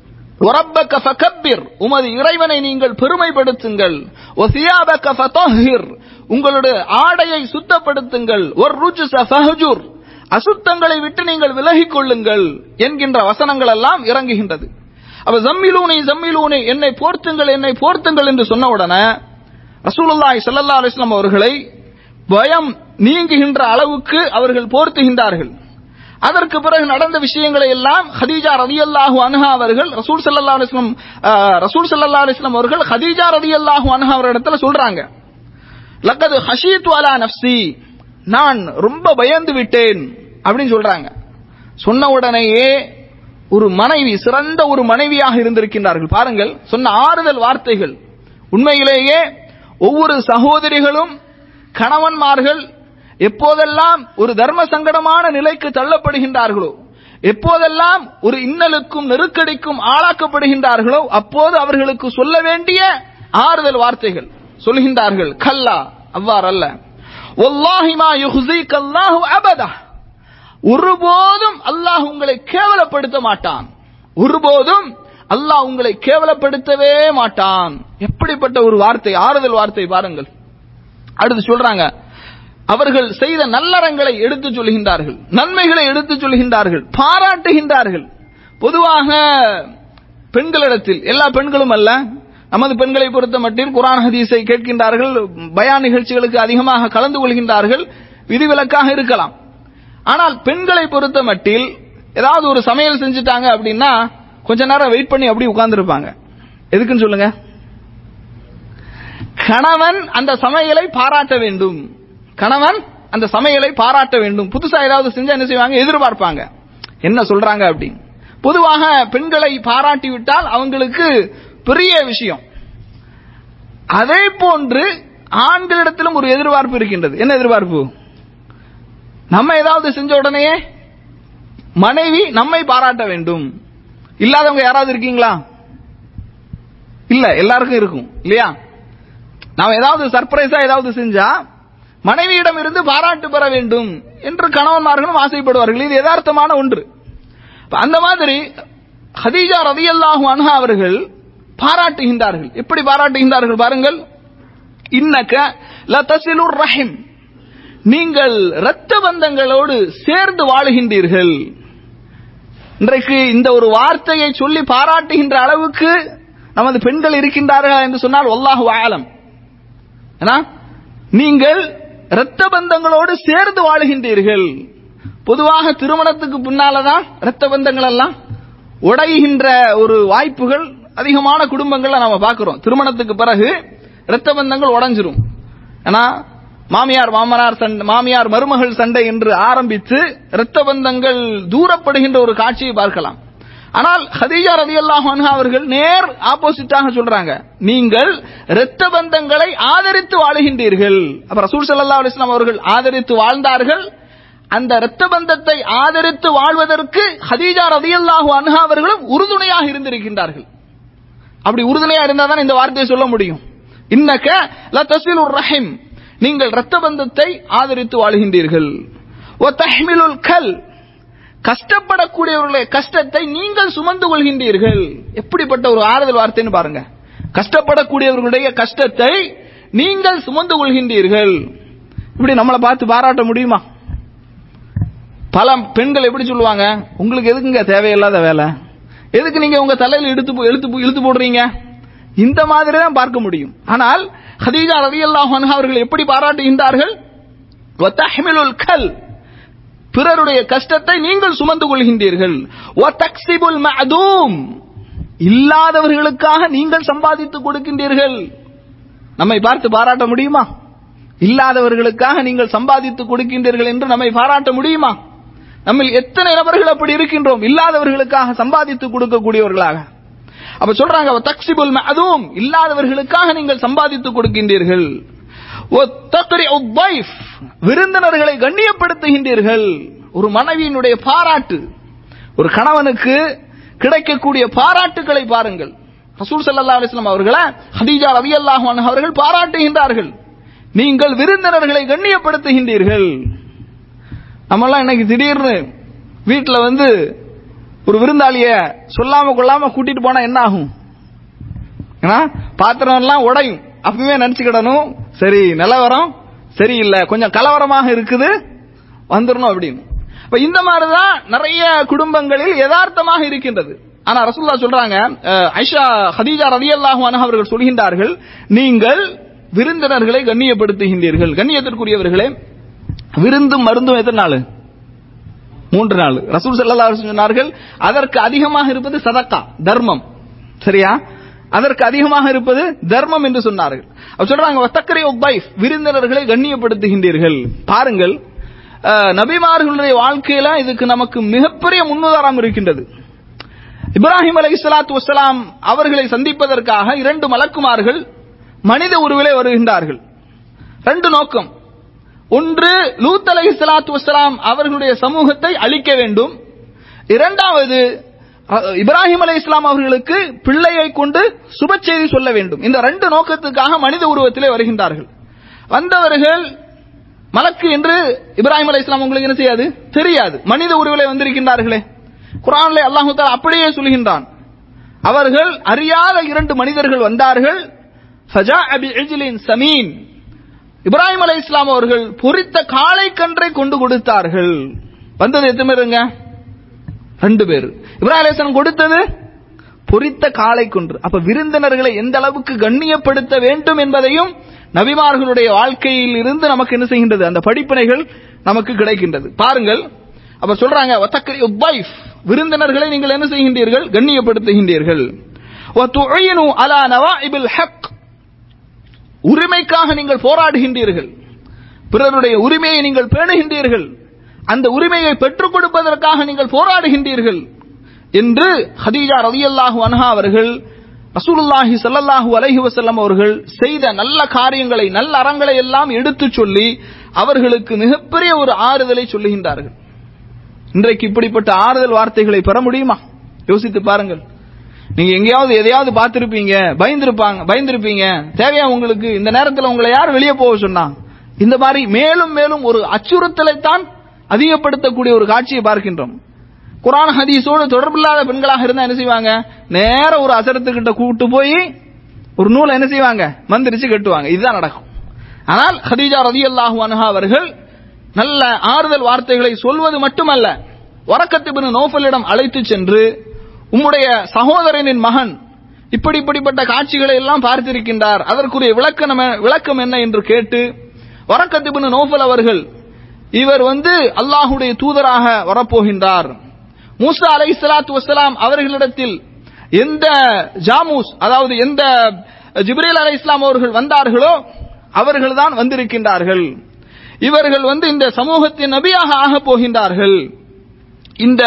வரப்பக ஃபகப்பிர் உமது இறைவனை நீங்கள் பெருமைப்படுத்துங்கள் வசியாபக ஃபதஹிர் உங்களுடைய ஆடையை சுத்தப்படுத்துங்கள் வர்ருஜுஸ ஃபஹ்ஜுர் அசுத்தங்களை விட்டு நீங்கள் விலகிக் கொள்ளுங்கள் என்கின்ற வசனங்கள் எல்லாம் இறங்குகின்றது அப்ப ஜம்மிலூனி ஜம்மிலூனி என்னை போர்த்துங்கள் என்னை போர்த்துங்கள் என்று சொன்ன உடனே ரசூலுல்லாஹி ஸல்லல்லாஹு அலைஹி வஸல்லம் அவர்களை பயம் நீங்குகின்ற அளவுக்கு அவர்கள் போர்த்துகின்றார்கள் அதற்கு பிறகு நடந்த விஷயங்களை எல்லாம் ஹதீஜா ரலியல்லாஹு அன்ஹா அவர்கள் ரசூல் ஸல்லல்லாஹு அலைஹி வஸல்லம் ரசூல் ஸல்லல்லாஹு அலைஹி வஸல்லம் அவர்கள் ஹதீஜா ரலியல்லாஹு அன்ஹா அவரிடத்துல சொல்றாங்க லக்கது ஹஷீத்து அலா நஃப்சி நான் ரொம்ப பயந்து விட்டேன் அப்படின்னு சொல்றாங்க சொன்ன உடனேயே ஒரு மனைவி சிறந்த ஒரு மனைவியாக இருந்திருக்கின்றார்கள் பாருங்கள் சொன்ன ஆறுதல் வார்த்தைகள் உண்மையிலேயே ஒவ்வொரு சகோதரிகளும் கணவன்மார்கள் எப்போதெல்லாம் ஒரு தர்ம சங்கடமான நிலைக்கு தள்ளப்படுகின்றார்களோ எப்போதெல்லாம் ஒரு இன்னலுக்கும் நெருக்கடிக்கும் ஆளாக்கப்படுகின்றார்களோ அப்போது அவர்களுக்கு சொல்ல வேண்டிய ஆறுதல் வார்த்தைகள் சொல்கின்றார்கள் கல்லா அவ்வாறல்ல ஒல்லாஹி மா யுஹ்ஸீக அல்லாஹு அபதா ஒருபோதும் அல்லாஹ் உங்களை கேவலப்படுத்த மாட்டான் ஒருபோதும் அல்லாஹ் உங்களை கேவலப்படுத்தவே மாட்டான் எப்படிப்பட்ட ஒரு வார்த்தை ஆறுதல் வார்த்தை பாருங்கள் அடுத்து சொல்றாங்க அவர்கள் செய்த நல்லறங்களை எடுத்து சொல்கின்றார்கள் நன்மைகளை எடுத்து சொல்கின்றார்கள் பாராட்டுகின்றார்கள் பொதுவாக பெண்களிடத்தில் எல்லா பெண்களும் அல்ல நமது பெண்களை பொறுத்த மட்டில் குரான் ஹதீஸை கேட்கின்றார்கள் பயான் நிகழ்ச்சிகளுக்கு அதிகமாக கலந்து கொள்கின்றார்கள் விதிவிலக்காக இருக்கலாம் ஆனால் பெண்களை பொறுத்த மட்டில் ஏதாவது ஒரு சமையல் செஞ்சுட்டாங்க அப்படின்னா கொஞ்ச நேரம் வெயிட் பண்ணி அப்படி உட்கார்ந்துருப்பாங்க எதுக்குன்னு சொல்லுங்க கணவன் அந்த சமையலை பாராட்ட வேண்டும் கணவன் அந்த சமையலை பாராட்ட வேண்டும் புதுசா ஏதாவது செஞ்சா என்ன செய்வாங்க எதிர்பார்ப்பாங்க என்ன சொல்றாங்க அப்படின்னு பொதுவாக பெண்களை பாராட்டி விட்டால் அவங்களுக்கு பெரிய விஷயம் அதே போன்று ஆண்களிடத்திலும் ஒரு எதிர்பார்ப்பு இருக்கின்றது என்ன எதிர்பார்ப்பு நம்ம ஏதாவது செஞ்ச உடனேயே மனைவி நம்மை பாராட்ட வேண்டும் இல்லாதவங்க யாராவது இருக்கீங்களா இல்ல எல்லாருக்கும் இருக்கும் இல்லையா நாம் ஏதாவது சர்ப்ரைஸா ஏதாவது செஞ்சா மனைவியிடம் இருந்து பாராட்டு பெற வேண்டும் என்று கணவன்மார்களும் ஆசைப்படுவார்கள் இது யதார்த்தமான ஒன்று அந்த மாதிரி ஹதீஜா ரதியல்லாஹு அன்ஹா அவர்கள் பாராட்டுகின்றார்கள் எப்படி பாராட்டுகின்றார்கள் பாருங்கள் இன்னக்க லதசிலுர் ரஹிம் நீங்கள் இரத்த பந்தங்களோடு சேர்ந்து வாழுகின்றீர்கள் இன்றைக்கு இந்த ஒரு வார்த்தையை சொல்லி பாராட்டுகின்ற அளவுக்கு நமது பெண்கள் இருக்கின்றார்கள் என்று சொன்னால் ஒல்லாஹு ஆலம் நீங்கள் இரத்த பந்தங்களோடு சேர்ந்து வாழுகின்றீர்கள் பொதுவாக திருமணத்துக்கு பின்னாலதான் இரத்த பந்தங்கள் எல்லாம் உடைகின்ற ஒரு வாய்ப்புகள் அதிகமான குடும்பங்கள்ல நாம பார்க்கிறோம் திருமணத்துக்கு பிறகு இரத்த பந்தங்கள் உடைஞ்சிரும் ஏன்னா மாமியார் மாமனார் சண்டை மாமியார் மருமகள் சண்டை என்று ஆரம்பித்து இரத்த பந்தங்கள் தூரப்படுகின்ற ஒரு காட்சியை பார்க்கலாம் ஆனால் ஹதீஜா ரலியல்லாஹு அன்ஹா அவர்கள் நேர் ஆப்போசிட்டாக சொல்றாங்க நீங்கள் இரத்த பந்தங்களை ஆதரித்து வாழுகின்றீர்கள் அப்ப ரசூல் ஸல்லல்லாஹு அலைஹி வஸல்லம் அவர்கள் ஆதரித்து வாழ்ந்தார்கள் அந்த இரத்த பந்தத்தை ஆதரித்து வாழ்வதற்கு ஹதீஜா ரலியல்லாஹு அன்ஹா அவர்களும் உறுதுணையாக இருந்திருக்கின்றார்கள் அப்படி உறுதுணையா இருந்தா தான் இந்த வார்த்தையை சொல்ல முடியும் இன்னக்க ல தஸ்விலுர் ரஹிம் நீங்கள் இரத்த பந்தத்தை ஆதரித்து வாழுகின்றீர்கள் ஒ தஹ்மிலுல் கல் கஷ்டப்படக்கூடியவர்களுடைய கஷ்டத்தை நீங்கள் சுமந்து கொள்கின்றீர்கள் எப்படிப்பட்ட ஒரு ஆறுதல் வார்த்தைன்னு பாருங்க கஷ்டப்படக்கூடியவர்களுடைய கஷ்டத்தை நீங்கள் சுமந்து கொள்கின்றீர்கள் இப்படி நம்மளை பார்த்து பாராட்ட முடியுமா பல பெண்கள் எப்படி சொல்லுவாங்க உங்களுக்கு எதுக்குங்க தேவையில்லாத வேலை எதுக்கு நீங்க உங்க தலையில எடுத்து போ- இழுத்து போ- இழுத்து போடுறீங்க இந்த மாதிரி தான் பார்க்க முடியும் ஆனால் ஹதீஜா ரலியல்லாஹு அன்ஹா அவர்கள் எப்படி பாராட்டுகின்றார்கள் வத்தஹ்மிலுல் கல் பிறருடைய கஷ்டத்தை நீங்கள் சுமந்து கொள்கின்றீர்கள் வதக்ஸிபுல் மஅதூம் இல்லாதவர்களுக்காக நீங்கள் சம்பாதித்து கொடுக்கின்றீர்கள் நம்மை பார்த்து பாராட்ட முடியுமா இல்லாதவர்களுக்காக நீங்கள் சம்பாதித்து கொடுக்கின்றீர்கள் என்று நம்மை பாராட்ட முடியுமா நம்மில் எத்தனை நபர்கள் அப்படி இருக்கின்றோம் இல்லாதவர்களுக்காக சம்பாதித்து கொடுக்கக்கூடியவர்களாக அப்ப சொல்றாங்க தக்சிபுல் அதுவும் இல்லாதவர்களுக்காக நீங்கள் சம்பாதித்து கொடுக்கின்றீர்கள் وَتَقْرِعُ الضَّيْفِ விருந்தினர்களை கண்ணியப்படுத்துகின்றீர்கள் ஒரு மனைவியினுடைய பாராட்டு ஒரு கணவனுக்கு கிடைக்கக்கூடிய பாராட்டுகளை பாருங்கள் ரசூல் ஸல்லல்லாஹு அலைஹி வஸல்லம் அவர்களை ஹதீஜா ரலியல்லாஹு அன்ஹா அவர்கள் பாராட்டுகின்றார்கள் நீங்கள் விருந்தினர்களை கண்ணியப்படுத்துகின்றீர்கள் நம்மெல்லாம் இன்னைக்கு திடீர்னு வீட்டுல வந்து ஒரு விருந்தாளிய சொல்லாம கொள்ளாம கூட்டிட்டு போனா என்ன ஆகும் ஏன்னா பாத்திரம் எல்லாம் உடையும் அப்பவே நினைச்சுக்கிடணும் சரி நிலவரம் சரியில்லை கொஞ்சம் கலவரமாக இருக்குது வந்துடணும் அப்படின்னு இப்ப இந்த மாதிரிதான் நிறைய குடும்பங்களில் யதார்த்தமாக இருக்கின்றது ஆனா ரசூல்லா சொல்றாங்க அஹ், ஐஷா ஹதீஜா ரலியல்லாஹு அன்ஹா அவர்கள் சொல்கின்றார்கள் நீங்கள் விருந்தினர்களை கண்ணியப்படுத்துகின்றீர்கள் கண்ணியத்திற்குரியவர்களே விருந்தும் மருந்தும் எத்தனை நாள் மூன்று நாள் ரசூல் ஸல்லல்லாஹு அலைஹி வஸல்லம் சொன்னார்கள் அதற்கு அதிகமாக இருப்பது சதக்கா தர்மம் சரியா அதற்கு அதிகமாக இருப்பது தர்மம் என்று சொன்னார்கள் அவர் சொல்றாங்க வத்தக்கரை உப்பைஃப் விருந்தினர்களை கண்ணியப்படுத்துகின்றீர்கள் பாருங்கள் அஹ், நபிமார்களுடைய வாழ்க்கையில இதுக்கு நமக்கு மிகப்பெரிய முன்னுதாரணம் இருக்கின்றது இப்ராஹிம் அலை இஸ்லாத்து வசலாம் அவர்களை சந்திப்பதற்காக இரண்டு மலக்குமார்கள் மனித உருவிலே வருகின்றார்கள் ரெண்டு நோக்கம் ஒன்று லூத் அலை இஸ்லாத்து வசலாம் அவர்களுடைய சமூகத்தை அழிக்க வேண்டும் இரண்டாவது அஹ், இப்ராஹிம் அலை இஸ்லாம் அவர்களுக்கு பிள்ளையை கொண்டு சுப செய்தி சொல்ல வேண்டும் இந்த ரெண்டு நோக்கத்துக்காக மனித உருவத்திலே வருகின்றார்கள் வந்தவர்கள் மலக்கு என்று இப்ராஹிம் அலை இஸ்லாம் உங்களுக்கு என்ன செய்யாது தெரியாது மனித உருவிலே வந்திருக்கின்றார்களே குரானிலே அல்லாஹு தஆலா அப்படியே சொல்கின்றான் அவர்கள் அறியாத இரண்டு மனிதர்கள் வந்தார்கள் ஃபஜாஅ பிஇஜ்லின் சமீன் இப்ராஹிம் அலை இஸ்லாம் அவர்கள் பொரித்த காளை கன்றை கொண்டு கொடுத்தார்கள் வந்தது எத்தனை பேருங்க ரெண்டு பேர் இப்ராஹிம் அலை இஸ்லாம் கொடுத்தது பொரித்த காளை கொன்று அப்ப விருந்தினர்களை எந்த அளவுக்கு கண்ணியப்படுத்த வேண்டும் என்பதையும் நபிமார்களுடைய வாழ்க்கையில் இருந்து நமக்கு என்ன செய்கின்றது அந்த படிப்பினைகள் நமக்கு கிடைக்கின்றது பாருங்கள் அப்ப சொல்றாங்க வத்தக்கரி உப்பைஃப் விருந்தினர்களை நீங்கள் என்ன செய்கின்றீர்கள் கண்ணியப்படுத்துகின்றீர்கள் وَتُعِينُوا عَلَى نَوَائِبِ الْحَقِّ உரிமைக்காக நீங்கள் போராடுகின்றீர்கள் பிறருடைய உரிமையை நீங்கள் பேணுகின்றீர்கள் அந்த உரிமையை பெற்றுக் கொடுப்பதற்காக நீங்கள் போராடுகின்றீர்கள் என்று ஹதீஜா ரலியல்லாஹு அன்ஹா அவர்கள் ரசூலுல்லாஹி ஸல்லல்லாஹு அலைஹி வஸல்லம் அவர்கள் செய்த நல்ல காரியங்களை நல்ல அறங்களை எல்லாம் எடுத்துச் சொல்லி அவர்களுக்கு மிகப்பெரிய ஒரு ஆறுதலை சொல்லுகின்றார்கள் இன்றைக்கு இப்படிப்பட்ட ஆறுதல் வார்த்தைகளை பெற முடியுமா யோசித்து பாருங்கள் நீங்க எங்கேயாவது எதையாவது பார்த்திருப்பீங்க பயந்திருப்பாங்க பயந்திருப்பீங்க தேவையா உங்களுக்கு இந்த நேரத்தில் உங்களை யார் வெளியே போக சொன்னா இந்த மாதிரி மேலும் மேலும் ஒரு அச்சுறுத்தலைத்தான் அதிகப்படுத்தக்கூடிய ஒரு காட்சியை பார்க்கின்றோம் குரான் ஹதீஸோடு தொடர்பில்லாத பெண்களாக இருந்தா என்ன செய்வாங்க நேர ஒரு அசரத்துக்கிட்ட கூட்டு போய் ஒரு நூலை என்ன செய்வாங்க மந்திரிச்சு கட்டுவாங்க இதுதான் நடக்கும் ஆனால் ஹதீஜா ரதியல்லாஹு அன்ஹா அவர்கள் நல்ல ஆறுதல் வார்த்தைகளை சொல்வது மட்டுமல்ல வரக்கத்து பின் நோஃபலிடம் அழைத்து சென்று உம்முடைய சகோதரனின் மகன் இப்படி இப்படிப்பட்ட காட்சிகளை எல்லாம் பார்த்திருக்கின்றார் அதற்குரிய விளக்கம் என்ன- விளக்கம் என்ன என்று கேட்டு வரக்கத் இப்னு நௌஃபல் அவர்கள் இவர் வந்து அல்லாஹுடைய தூதராக வரப்போகின்றார் மூசா அலை சலாத்து வசலாம் அவர்களிடத்தில் எந்த ஜாமூஸ் அதாவது எந்த ஜிப்ரீல் அலை இஸ்லாம் அவர்கள் வந்தார்களோ அவர்கள் தான் வந்திருக்கின்றார்கள் இவர்கள் வந்து இந்த சமூகத்தின் நபியாக ஆகப் போகின்றார்கள் இந்த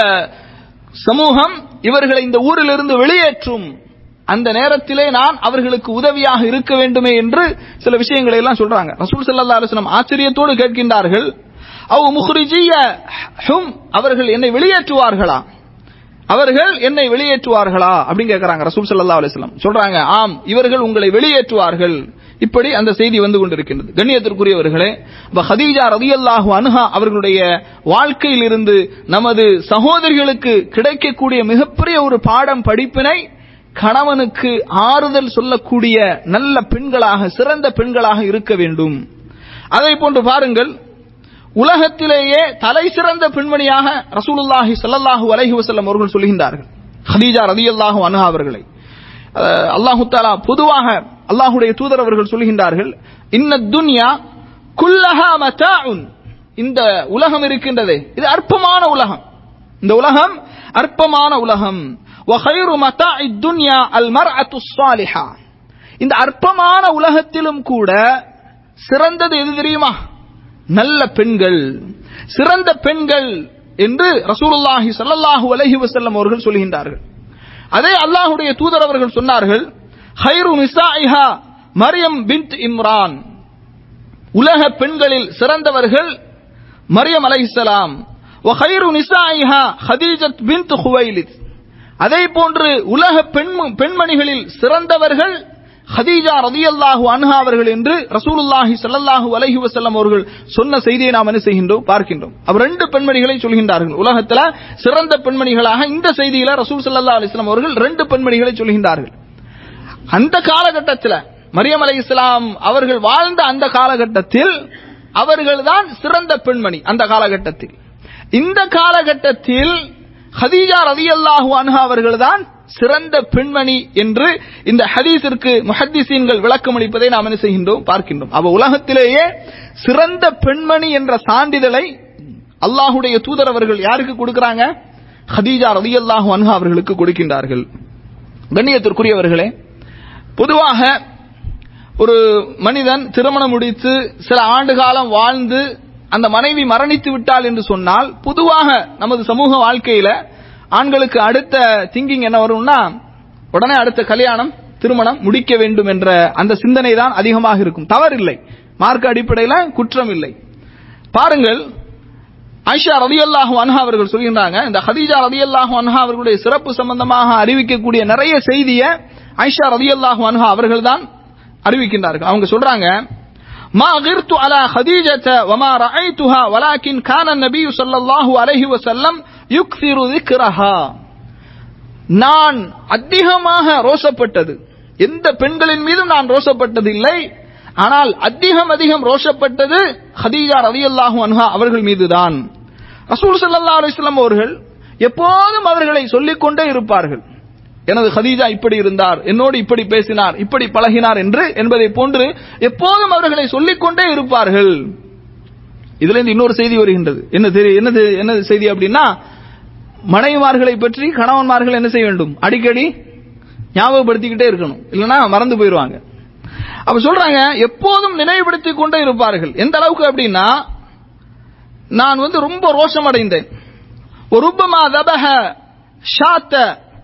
சமூகம் இவர்களை இந்த ஊரிலிருந்து வெளியேற்றும் அந்த நேரத்திலே நான் அவர்களுக்கு உதவியாக இருக்க வேண்டுமே என்று சில விஷயங்களை எல்லாம் சொல்றாங்க ரசூல் ஸல்லல்லாஹு அலைஹி வஸல்லம் ஆச்சரியத்தோடு கேட்கின்றார்கள் அவ் முஹ்ரிஜிய ஹும் அவர்கள் என்னை வெளியேற்றுவார்களா அவர்கள் என்னை வெளியேற்றுவார்களா அப்படின்னு கேட்கறாங்க ரசூல் ஸல்லல்லாஹு அலைஹி வஸல்லம் சொல்றாங்க ஆம் இவர்கள் உங்களை வெளியேற்றுவார்கள் இப்படி அந்த செய்தி வந்து கொண்டிருக்கின்றது கண்ணியத்திற்குரியவர்களே அப்ப ஹதீஜா ரதியல்லாஹு அன்ஹா அவர்களுடைய வாழ்க்கையிலிருந்து நமது சகோதரிகளுக்கு கிடைக்கக்கூடிய மிகப்பெரிய ஒரு பாடம் படிப்பினை கணவனுக்கு ஆறுதல் சொல்லக்கூடிய நல்ல பெண்களாக சிறந்த பெண்களாக இருக்க வேண்டும் அதை போன்று பாருங்கள் உலகத்திலேயே தலை சிறந்த பெண்மணியாக ரசூலுல்லாஹி ஸல்லல்லாஹு அலைஹி வஸல்லம் அவர்கள் சொல்கின்றார்கள் ஹதீஜா ரலியல்லாஹு அன்ஹா அவர்களை அஹ், அல்லாஹு தஆலா பொதுவாக அல்லாஹ்வுடைய தூதர் அவர்கள் சொல்கின்றார்கள் இன்ன துன்யா குல்லஹா மதாஉன் இந்த உலகம் இருக்கின்றதே இது அற்பமான உலகம் இந்த உலகம் அற்பமான உலகம் وخير متاع الدنيا المرأة الصالحة இந்த அற்பமான உலகத்திலும் கூட சிறந்தது எது தெரியுமா நல்ல பெண்கள் சிறந்த பெண்கள் என்று ரசூலுல்லாஹி ஸல்லல்லாஹு அலைஹி வஸல்லம் அவர்கள் சொல்கின்றார்கள் அதே அல்லாஹ்வுடைய தூதர் அவர்கள் சொன்னார்கள் ஹைரு நிசாஇஹா மரியம் பின்த் இம்ரான் உலக பெண்களில் சிறந்தவர்கள் மரியம் அலைஹிஸ்ஸலாம் وخير نسائها خديجة بنت خويلد அதே போன்று உலக பெண் பெண்மணிகளில் சிறந்தவர்கள் ஹதீஜா ரதியல்லாஹு அன்ஹா அவர்கள் என்று ரசூலுல்லாஹி ஸல்லல்லாஹு அலைஹி வஸல்லம் அவர்கள் சொன்ன செய்தியை நாம் என்ன செய்கின்றோம் பார்க்கின்றோம் அவர் ரெண்டு பெண்மணிகளை சொல்கின்றார்கள் உலகத்துல சிறந்த பெண்மணிகளாக இந்த செய்தியில ரசூல் ஸல்லல்லாஹு அலைஹி வஸல்லம் அவர்கள் ரெண்டு பெண்மணிகளை சொல்கின்றார்கள் அந்த காலகட்டத்தில் மரியம் அலை இஸ்லாம் அவர்கள் வாழ்ந்த அந்த காலகட்டத்தில் அவர்கள்தான் சிறந்த பெண்மணி அந்த காலகட்டத்தில் இந்த காலகட்டத்தில் ஹதீஜா ரதியல்லாஹு அன்ஹா அவர்கள்தான் சிறந்த பெண்மணி என்று இந்த ஹதீஸிற்கு முஹத்திசீன்கள் விளக்கம் அளிப்பதை நாம் என்ன செய்கின்றோம் பார்க்கின்றோம் அவ உலகத்திலேயே சிறந்த பெண்மணி என்ற சான்றிதழை அல்லாஹுடைய தூதர் அவர்கள் யாருக்கு கொடுக்கறாங்க ஹதீஜா ரதியல்லாஹு அன்ஹா அவர்களுக்கு கொடுக்கின்றார்கள் கண்ணியத்திற்குரியவர்களே பொதுவாக ஒரு மனிதன் திருமணம் முடித்து சில ஆண்டு காலம் வாழ்ந்து அந்த மனைவி மரணித்து விட்டாள் என்று சொன்னால் பொதுவாக நமது சமூக வாழ்க்கையில ஆண்களுக்கு அடுத்த திங்கிங் என்ன வரும்னா உடனே அடுத்த கல்யாணம் திருமணம் முடிக்க வேண்டும் என்ற அந்த சிந்தனை தான் அதிகமாக இருக்கும் தவறில்லை மார்க்க அடிப்படையில் குற்றம் இல்லை பாருங்கள் ஐஷா ரதியல்லாஹு அன்ஹா அவர்கள் சொல்கின்றாங்க இந்த ஹதீஜா ரதியல்லாஹு அன்ஹா அவர்களுடைய சிறப்பு சம்பந்தமாக அறிவிக்கக்கூடிய நிறைய செய்தியை ஐஷா ரதியல்லாஹு அன்ஹா அவர்கள் தான் அறிவிக்கின்றார்கள் அவங்க சொல்றாங்க ما غرت على خديجة وما رأيتها ولكن كان النبي صلى الله عليه وسلم يكثر ذكرها நான் அதிகமாக ரோஷப்பட்டது எந்த பெண்களின் மீதும் நான் ரோஷப்பட்டது இல்லை ஆனால் அதிகம் அதிகம் ரோஷப்பட்டது ஹதீஜா ரலியல்லாஹு அன்ஹா அவர்கள் மீதுதான் ரசூல் ஸல்லல்லாஹு அலைஹி வஸல்லம் அவர்கள் எப்போதும் அவர்களை சொல்லிக் கொண்டே இருப்பார்கள் எனது ஹதீஜா இப்படி இருந்தார் என்னோடு இப்படி பேசினார் இப்படி பழகினார் என்று என்பதை போன்று எப்போதும் அவர்களை சொல்லிக் கொண்டே இருப்பார்கள் இதுல இருந்து இன்னொரு செய்தி வருகின்றது என்ன தெரி- என்னது என்ன செய்தி அப்படின்னா மனைவிமார்களை பற்றி கணவன்மார்கள் என்ன செய்ய வேண்டும் அடிக்கடி ஞாபகப்படுத்திக்கிட்டே இருக்கணும் இல்லைன்னா மறந்து போயிடுவாங்க அப்ப சொல்றாங்க எப்போதும் நினைவுபடுத்திக் கொண்டே இருப்பார்கள் எந்த அளவுக்கு அப்படின்னா நான் வந்து ரொம்ப ரோஷம் அடைந்தேன் ஒருபமா தபஹ ஷாத்த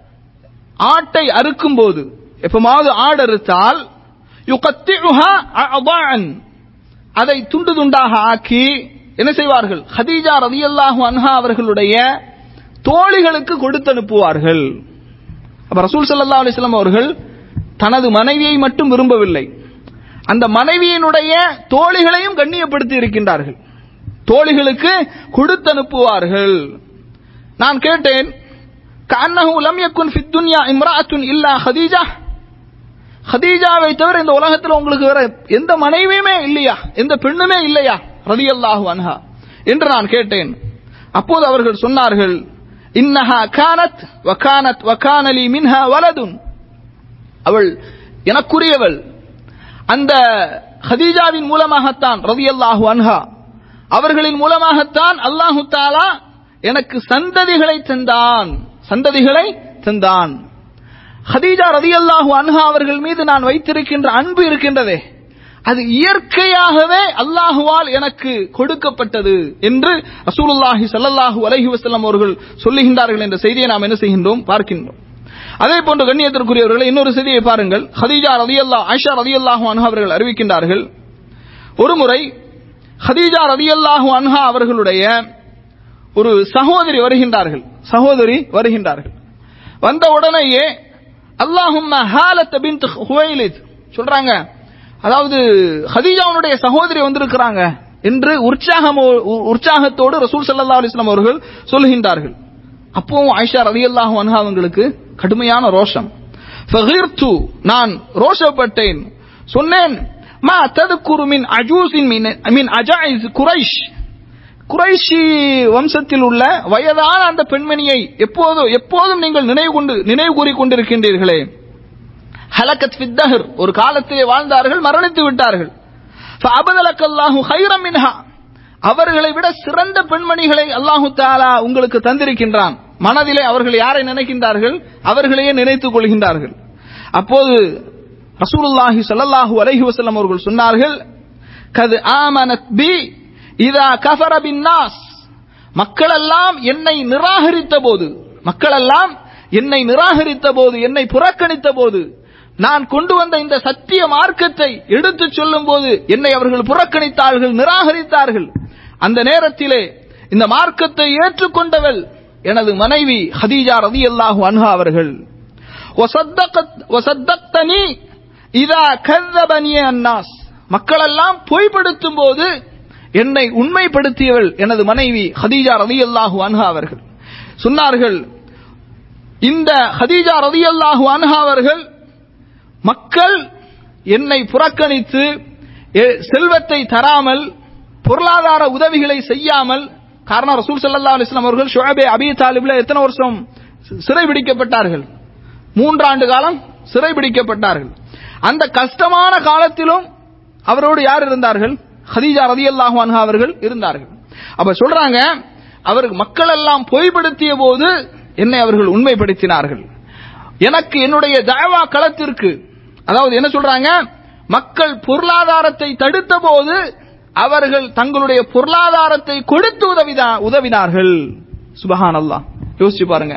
ஆட்டை அறுக்கும் போது எப்பமாவது ஆடு அறுத்தால் யுகத்திஉஹா அஅதாஅன் அதை துண்டு துண்டாக ஆக்கி என்ன செய்வார்கள் ஹதீஜா ரதியல்லாஹு அன்ஹா அவர்களுடைய தோழிகளுக்கு கொடுத்து அனுப்புவார்கள் அப்ப ரசூல் ஸல்லல்லாஹு அலைஹி வஸல்லம் அவர்கள் தனது மனைவியை மட்டும் விரும்பவில்லை அந்த மனைவியினுடைய தோழிகளையும் கண்ணியப்படுத்தி இருக்கின்றார்கள் தோழிகளுக்கு கொடுத்து அனுப்புவார்கள் நான் கேட்டேன் கஅன்னஹு லம் யக்குன் ஃபித் துன்யா இம்ரஅத்துன் இல்லா ஹதீஜா ஹதீஜாவை தவிர இந்த உலகத்தில் உங்களுக்கு வேற எந்த மனைவியுமே இல்லையா எந்த பெண்ணுமே இல்லையா ரலியல்லாஹு அன்ஹா என்று நான் கேட்டேன் அப்போது அவர்கள் சொன்னார்கள் இன்னஹா கானத் வகானத் வகானலி மின்ஹா வலதுன் அவள் எனக்குரியவள் அந்த ஹதீஜாவின் மூலமாகத்தான் ரதியல்லாஹு அன்ஹா அவர்களின் மூலமாகத்தான் அல்லாஹு தாலா எனக்கு சந்ததிகளை தந்தான் சந்ததிகளை தந்தான் ஹதீஜா ரதியல்லாஹு அன்ஹா அவர்கள் மீது நான் வைத்திருக்கின்ற அன்பு இருக்கின்றதே அது இயற்கையாகவே அல்லாஹுவால் எனக்கு கொடுக்கப்பட்டது என்று ரசூலுல்லாஹி ஸல்லல்லாஹு அலைஹி வஸல்லம் அவர்கள் சொல்லுகின்றார்கள் என்ற செய்தியை நாம் என்ன செய்கின்றோம் பார்க்கின்றோம் அதே போன்று கண்ணியத்திற்குரியவர்களை இன்னொரு செய்தியை பாருங்கள் ஹதீஜா ரதியல்லாஹ் ஆயிஷா ரதியல்லாஹு அன்ஹா அவர்கள் அறிவிக்கின்றார்கள் ஒருமுறை ஹதீஜா ரதியல்லாஹு அன்ஹா அவர்களுடைய ஒரு சகோதரி வருகின்றார்கள் சகோதரி வருகின்றார்கள் வந்த உடனேயே அல்லாஹும்ம ஹாலத் பின்த் ஹுவைலித் சொல்றாங்க அதாவது ஹதீஜாவுடைய சகோதரி வந்திருக்கிறாங்க என்று உற்சாகமோ உற்சாகத்தோடு ரசூல் ஸல்லல்லாஹு அலைஹி வஸல்லம் அவர்கள் சொல்லுகின்றார்கள் அப்பவும் ஆயிஷா ரலியல்லாஹு அன்ஹா அவங்களுக்கு கடுமையான ரோஷம் ஃபகிர்து நான் ரோஷப்பட்டேன் சொன்னேன் மா ததுக்குரு மின் அஜூசின் மின் மின் அஜாயிஸ் குரைஷ் குறைஷி வம்சத்தில் உள்ள வயதான அந்த பெண்மணியை எப்போதும் எப்போதும் நீங்கள் நினைவு கொண்டு நினைவு கூறிக் கொண்டிருக்கின்றீர்களே ஹலகத் ஃபித்தஹர் ஒரு காலத்திலே வாழ்ந்தார்கள் மரணித்து விட்டார்கள் ஃபஅபதலக அல்லாஹு ஹைரம் மின்ஹா அவர்களை விட சிறந்த பெண்மணிகளை அல்லாஹு தாலா உங்களுக்கு தந்திருக்கின்றான் மனதிலே அவர்கள் யாரை நினைக்கின்றார்கள் அவர்களையே நினைத்துக் கொள்கின்றார்கள் அப்போது ரசூலுல்லாஹி ஸல்லல்லாஹு அலைஹி வஸல்லம் அவர்கள் சொன்னார்கள் கது ஆமனத் பி இதா கஃபர பின் நாஸ் மக்களெல்லாம் என்னை நிராகரித்த போது மக்களெல்லாம் என்னை நிராகரித்த போது என்னை புறக்கணித்த போது நான் கொண்டு வந்த இந்த சத்திய மார்க்கத்தை எடுத்துச் சொல்லும் போது என்னை அவர்கள் புறக்கணித்தார்கள் நிராகரித்தார்கள் அந்த நேரத்திலே இந்த மார்க்கத்தை ஏற்றுக்கொண்டவள் எனது மனைவி ஹதீஜா ரதியல்லாஹு அன்ஹா அவர்கள் வசத்தனி இதா கர்தபனிய அன்னாஸ் மக்களெல்லாம் பொய்ப்படுத்தும் போது என்னை உண்மைப்படுத்தியவள் எனது மனைவி ஹதீஜா ரதியல்லாஹு அன்ஹா அவர்கள் சொன்னார்கள் இந்த ஹதீஜா ரதியல்லாஹு அன்ஹா அவர்கள் மக்கள் என்னை புறக்கணித்து எ- செல்வத்தை தராமல் பொருளாதார உதவிகளை செய்யாமல் காரணம் ரசூல் ஸல்லல்லாஹு அலைஹி வஸல்லம் அவர்கள் ஷுஅபே அபி தாலிப்ல எத்தனை வருஷம் சி- சிறைபிடிக்கப்பட்டார்கள் மூன்றாண்டு காலம் சிறைபிடிக்கப்பட்டார்கள் அந்த கஷ்டமான காலத்திலும் அவரோடு யார் இருந்தார்கள் ஹதீஜா ரதியல்லாஹு அன்ஹா அவர்கள் இருந்தார்கள் அப்ப சொல்றாங்க அவர் மக்கள் எல்லாம் பொய்ப்படுத்திய போது என்னை அவர்கள் உண்மைப்படுத்தினார்கள் எனக்கு என்னுடைய தயவா களத்திற்கு அதாவது என்ன சொல்றாங்க மக்கள் பொருளாதாரத்தை தடுத்த போது அவர்கள் தங்களுடைய பொருளாதாரத்தை கொடுத்து உதவிதா உதவினார்கள் சுபஹான் அல்லாஹ் யோசிச்சு பாருங்க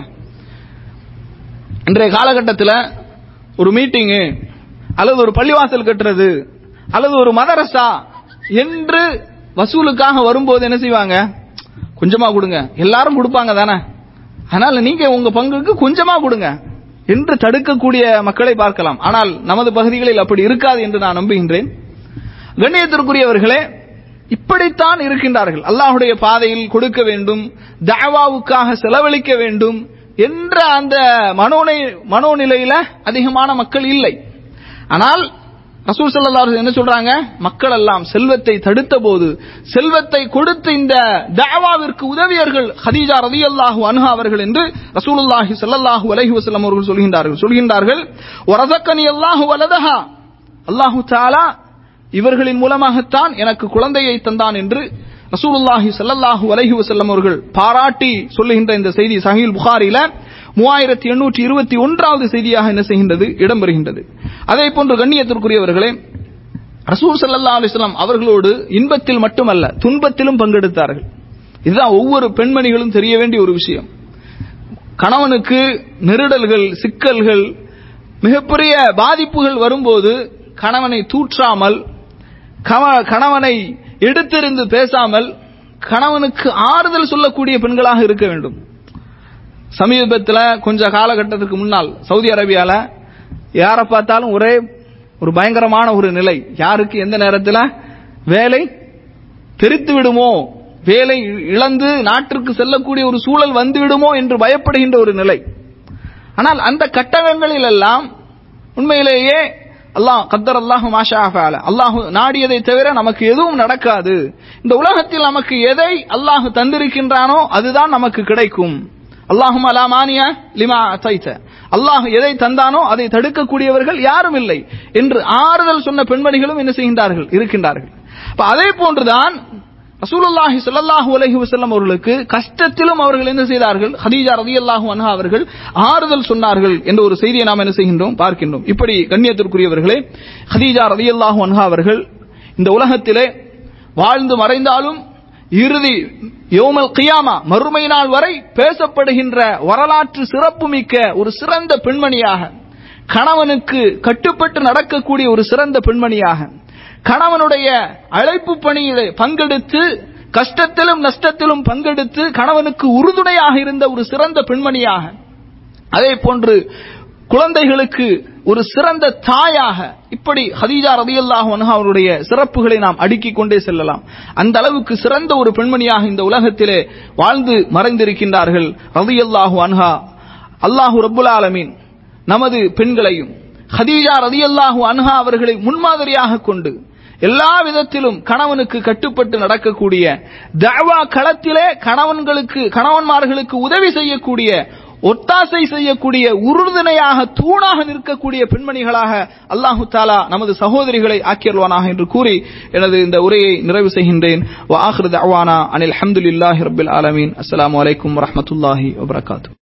இன்றைய காலகட்டத்தில் ஒரு மீட்டிங்கு அல்லது ஒரு பள்ளிவாசல் கட்டுறது அல்லது ஒரு மதரசா என்று வசூலுக்காக வரும்போது என்ன செய்வாங்க கொஞ்சமா கொடுங்க எல்லாரும் கொடுப்பாங்க தானே அதனால நீங்க உங்க பங்குக்கு கொஞ்சமா கொடுங்க என்று தடுக்கக்கூடிய மக்களை பார்க்கலாம் ஆனால் நமது பகுதிகளில் அப்படி இருக்காது என்று நான் நம்புகின்றேன் கண்ணியத்திற்குரியவர்களே இப்படித்தான் இருக்கின்றார்கள் அல்லாஹுடைய பாதையில் கொடுக்க வேண்டும் தஅவாவுக்காக செலவழிக்க வேண்டும் என்ற அந்த மனோனை மனோநிலையில அதிகமான மக்கள் இல்லை ஆனால் ரசூல் ஸல்லல்லாஹு அலைஹி வஸல்லம் என்ன சொல்றாங்க மக்கள் எல்லாம் செல்வத்தை தடுத்த போது செல்வத்தை கொடுத்து இந்த தஅவாவிற்கு உதவியர்கள் ஹதீஜா ரலியல்லாஹு அன்ஹா அவர்கள் என்று ரசூலுல்லாஹி ஸல்லல்லாஹு அலைஹி வஸல்லம் அவர்கள் சொல்கின்றார்கள் சொல்கின்றார்கள் வரதக்கனி அல்லாஹு வலதஹா அல்லாஹு தஆலா இவர்களின் மூலமாகத்தான் எனக்கு குழந்தையை தந்தான் என்று ரசூலுல்லாஹி ஸல்லல்லாஹு அலைஹி வஸல்லம் அவர்கள் பாராட்டி சொல்லுகின்ற இந்த செய்தி சஹீல் புகாரில மூவாயிரத்தி எண்ணூற்றி இருபத்தி ஒன்றாவது செய்தியாக என்ன செய்கின்றது இடம்பெறுகின்றது அதே போன்று கண்ணியத்திற்குரியவர்களே ரசூல் ஸல்லல்லாஹு அலைஹி வஸல்லம் அவர்களோடு இன்பத்தில் மட்டுமல்ல துன்பத்திலும் பங்கெடுத்தார்கள் இதுதான் ஒவ்வொரு பெண்மணிகளும் தெரிய வேண்டிய ஒரு விஷயம் கணவனுக்கு நெருடல்கள் சிக்கல்கள் மிகப்பெரிய பாதிப்புகள் வரும்போது கணவனை தூற்றாமல் கவ- கணவனை எடுத்தெறிந்து பேசாமல் கணவனுக்கு ஆறுதல் சொல்லக்கூடிய பெண்களாக இருக்க வேண்டும் சமீபத்தில் கொஞ்ச காலகட்டத்துக்கு முன்னால் சவுதி அரேபியால யாரை பார்த்தாலும் ஒரே ஒரு பயங்கரமான ஒரு நிலை யாருக்கு எந்த நேரத்தில் வேலை தெரித்து விடுமோ வேலை இழந்து நாட்டிற்கு செல்லக்கூடிய ஒரு சூழல் வந்து விடுமோ என்று பயப்படுகின்ற ஒரு நிலை ஆனால் அந்த கட்டகங்களில் எல்லாம் உண்மையிலேயே அல்லாஹ் கத்தர் அல்லாஹு மாஷா ஃபஅல. அல்லாஹ் நாடியதை தவிர நமக்கு எதுவும் நடக்காது இந்த உலகத்தில் நமக்கு எதை அல்லாஹ் தந்திருக்கின்றானோ அதுதான் நமக்கு கிடைக்கும் அல்லாஹும் அலாமானிய லிமா தைத்த அல்லாஹ் எதை தந்தானோ அதை தடுக்கக்கூடியவர்கள் யாரும் இல்லை என்று ஆறுதல் சொன்ன பெண்மணிகளும் என்ன செய்கின்றார்கள் இருக்கின்றார்கள் அப்ப அதே போன்றுதான் ரசூலுல்லாஹி ஸல்லல்லாஹு அலைஹி வஸல்லம் அவர்களுக்கு கஷ்டத்திலும் அவர்கள் என்ன செய்தார்கள் ஹதீஜா ரலியல்லாஹு அன்ஹா அவர்கள் ஆறுதல் சொன்னார்கள் என்ற ஒரு செய்தியை நாம் என்ன செய்கின்றோம் பார்க்கின்றோம் இப்படி கண்ணியத்திற்குரியவர்களே ஹதீஜா ரலியல்லாஹு அன்ஹா அவர்கள் இந்த உலகத்திலே வாழ்ந்து மறைந்தாலும் இறுதி யோமல் கியாமா மறுமை நாள் வரை பேசப்படுகின்ற வரலாற்று சிறப்புமிக்க ஒரு சிறந்த பெண்மணியாக கணவனுக்கு கட்டுப்பட்டு நடக்கக்கூடிய ஒரு சிறந்த பெண்மணியாக கணவனுடைய அழைப்பு பணியிலே பங்கெடுத்து கஷ்டத்திலும் நஷ்டத்திலும் பங்கெடுத்து கணவனுக்கு உறுதுணையாக இருந்த ஒரு சிறந்த பெண்மணியாக அதே போன்று குழந்தைகளுக்கு ஒரு சிறந்த தாயாக இப்படி ஹதீஜா ரதியல்லாஹு அன்ஹா அவருடைய சிறப்புகளை நாம் அடுக்கிக் கொண்டே செல்லலாம் அந்த அளவுக்கு சிறந்த ஒரு பெண்மணியாக இந்த உலகத்திலே வாழ்ந்து மறைந்திருக்கின்றார்கள் ரதியல்லாஹு அன்ஹா அல்லாஹு ரப்புல் ஆலமீன் நமது பெண்களையும் ஹதீஜா ரதியல்லாஹு அன்ஹா அவர்களை முன்மாதிரியாக கொண்டு எல்லா விதத்திலும் கணவனுக்கு கட்டுப்பட்டு நடக்கக்கூடிய தவா களத்திலே கணவன்களுக்கு கணவன்மார்களுக்கு உதவி செய்யக்கூடிய ஒத்தாசை செய்யக்கூடிய உறுதுணையாக தூணாக நிற்கக்கூடிய பெண்மணிகளாக அல்லாஹு தாலா நமது சகோதரிகளை ஆக்கியல்வானாக என்று கூறி எனது இந்த உரையை நிறைவு செய்கின்றேன் அனில் அஹமதுல்லாஹி ரபில் ஆலமீன் அஸ்லாம் வலைக்கம் வரமத்துல்லாஹி வபரகாத்து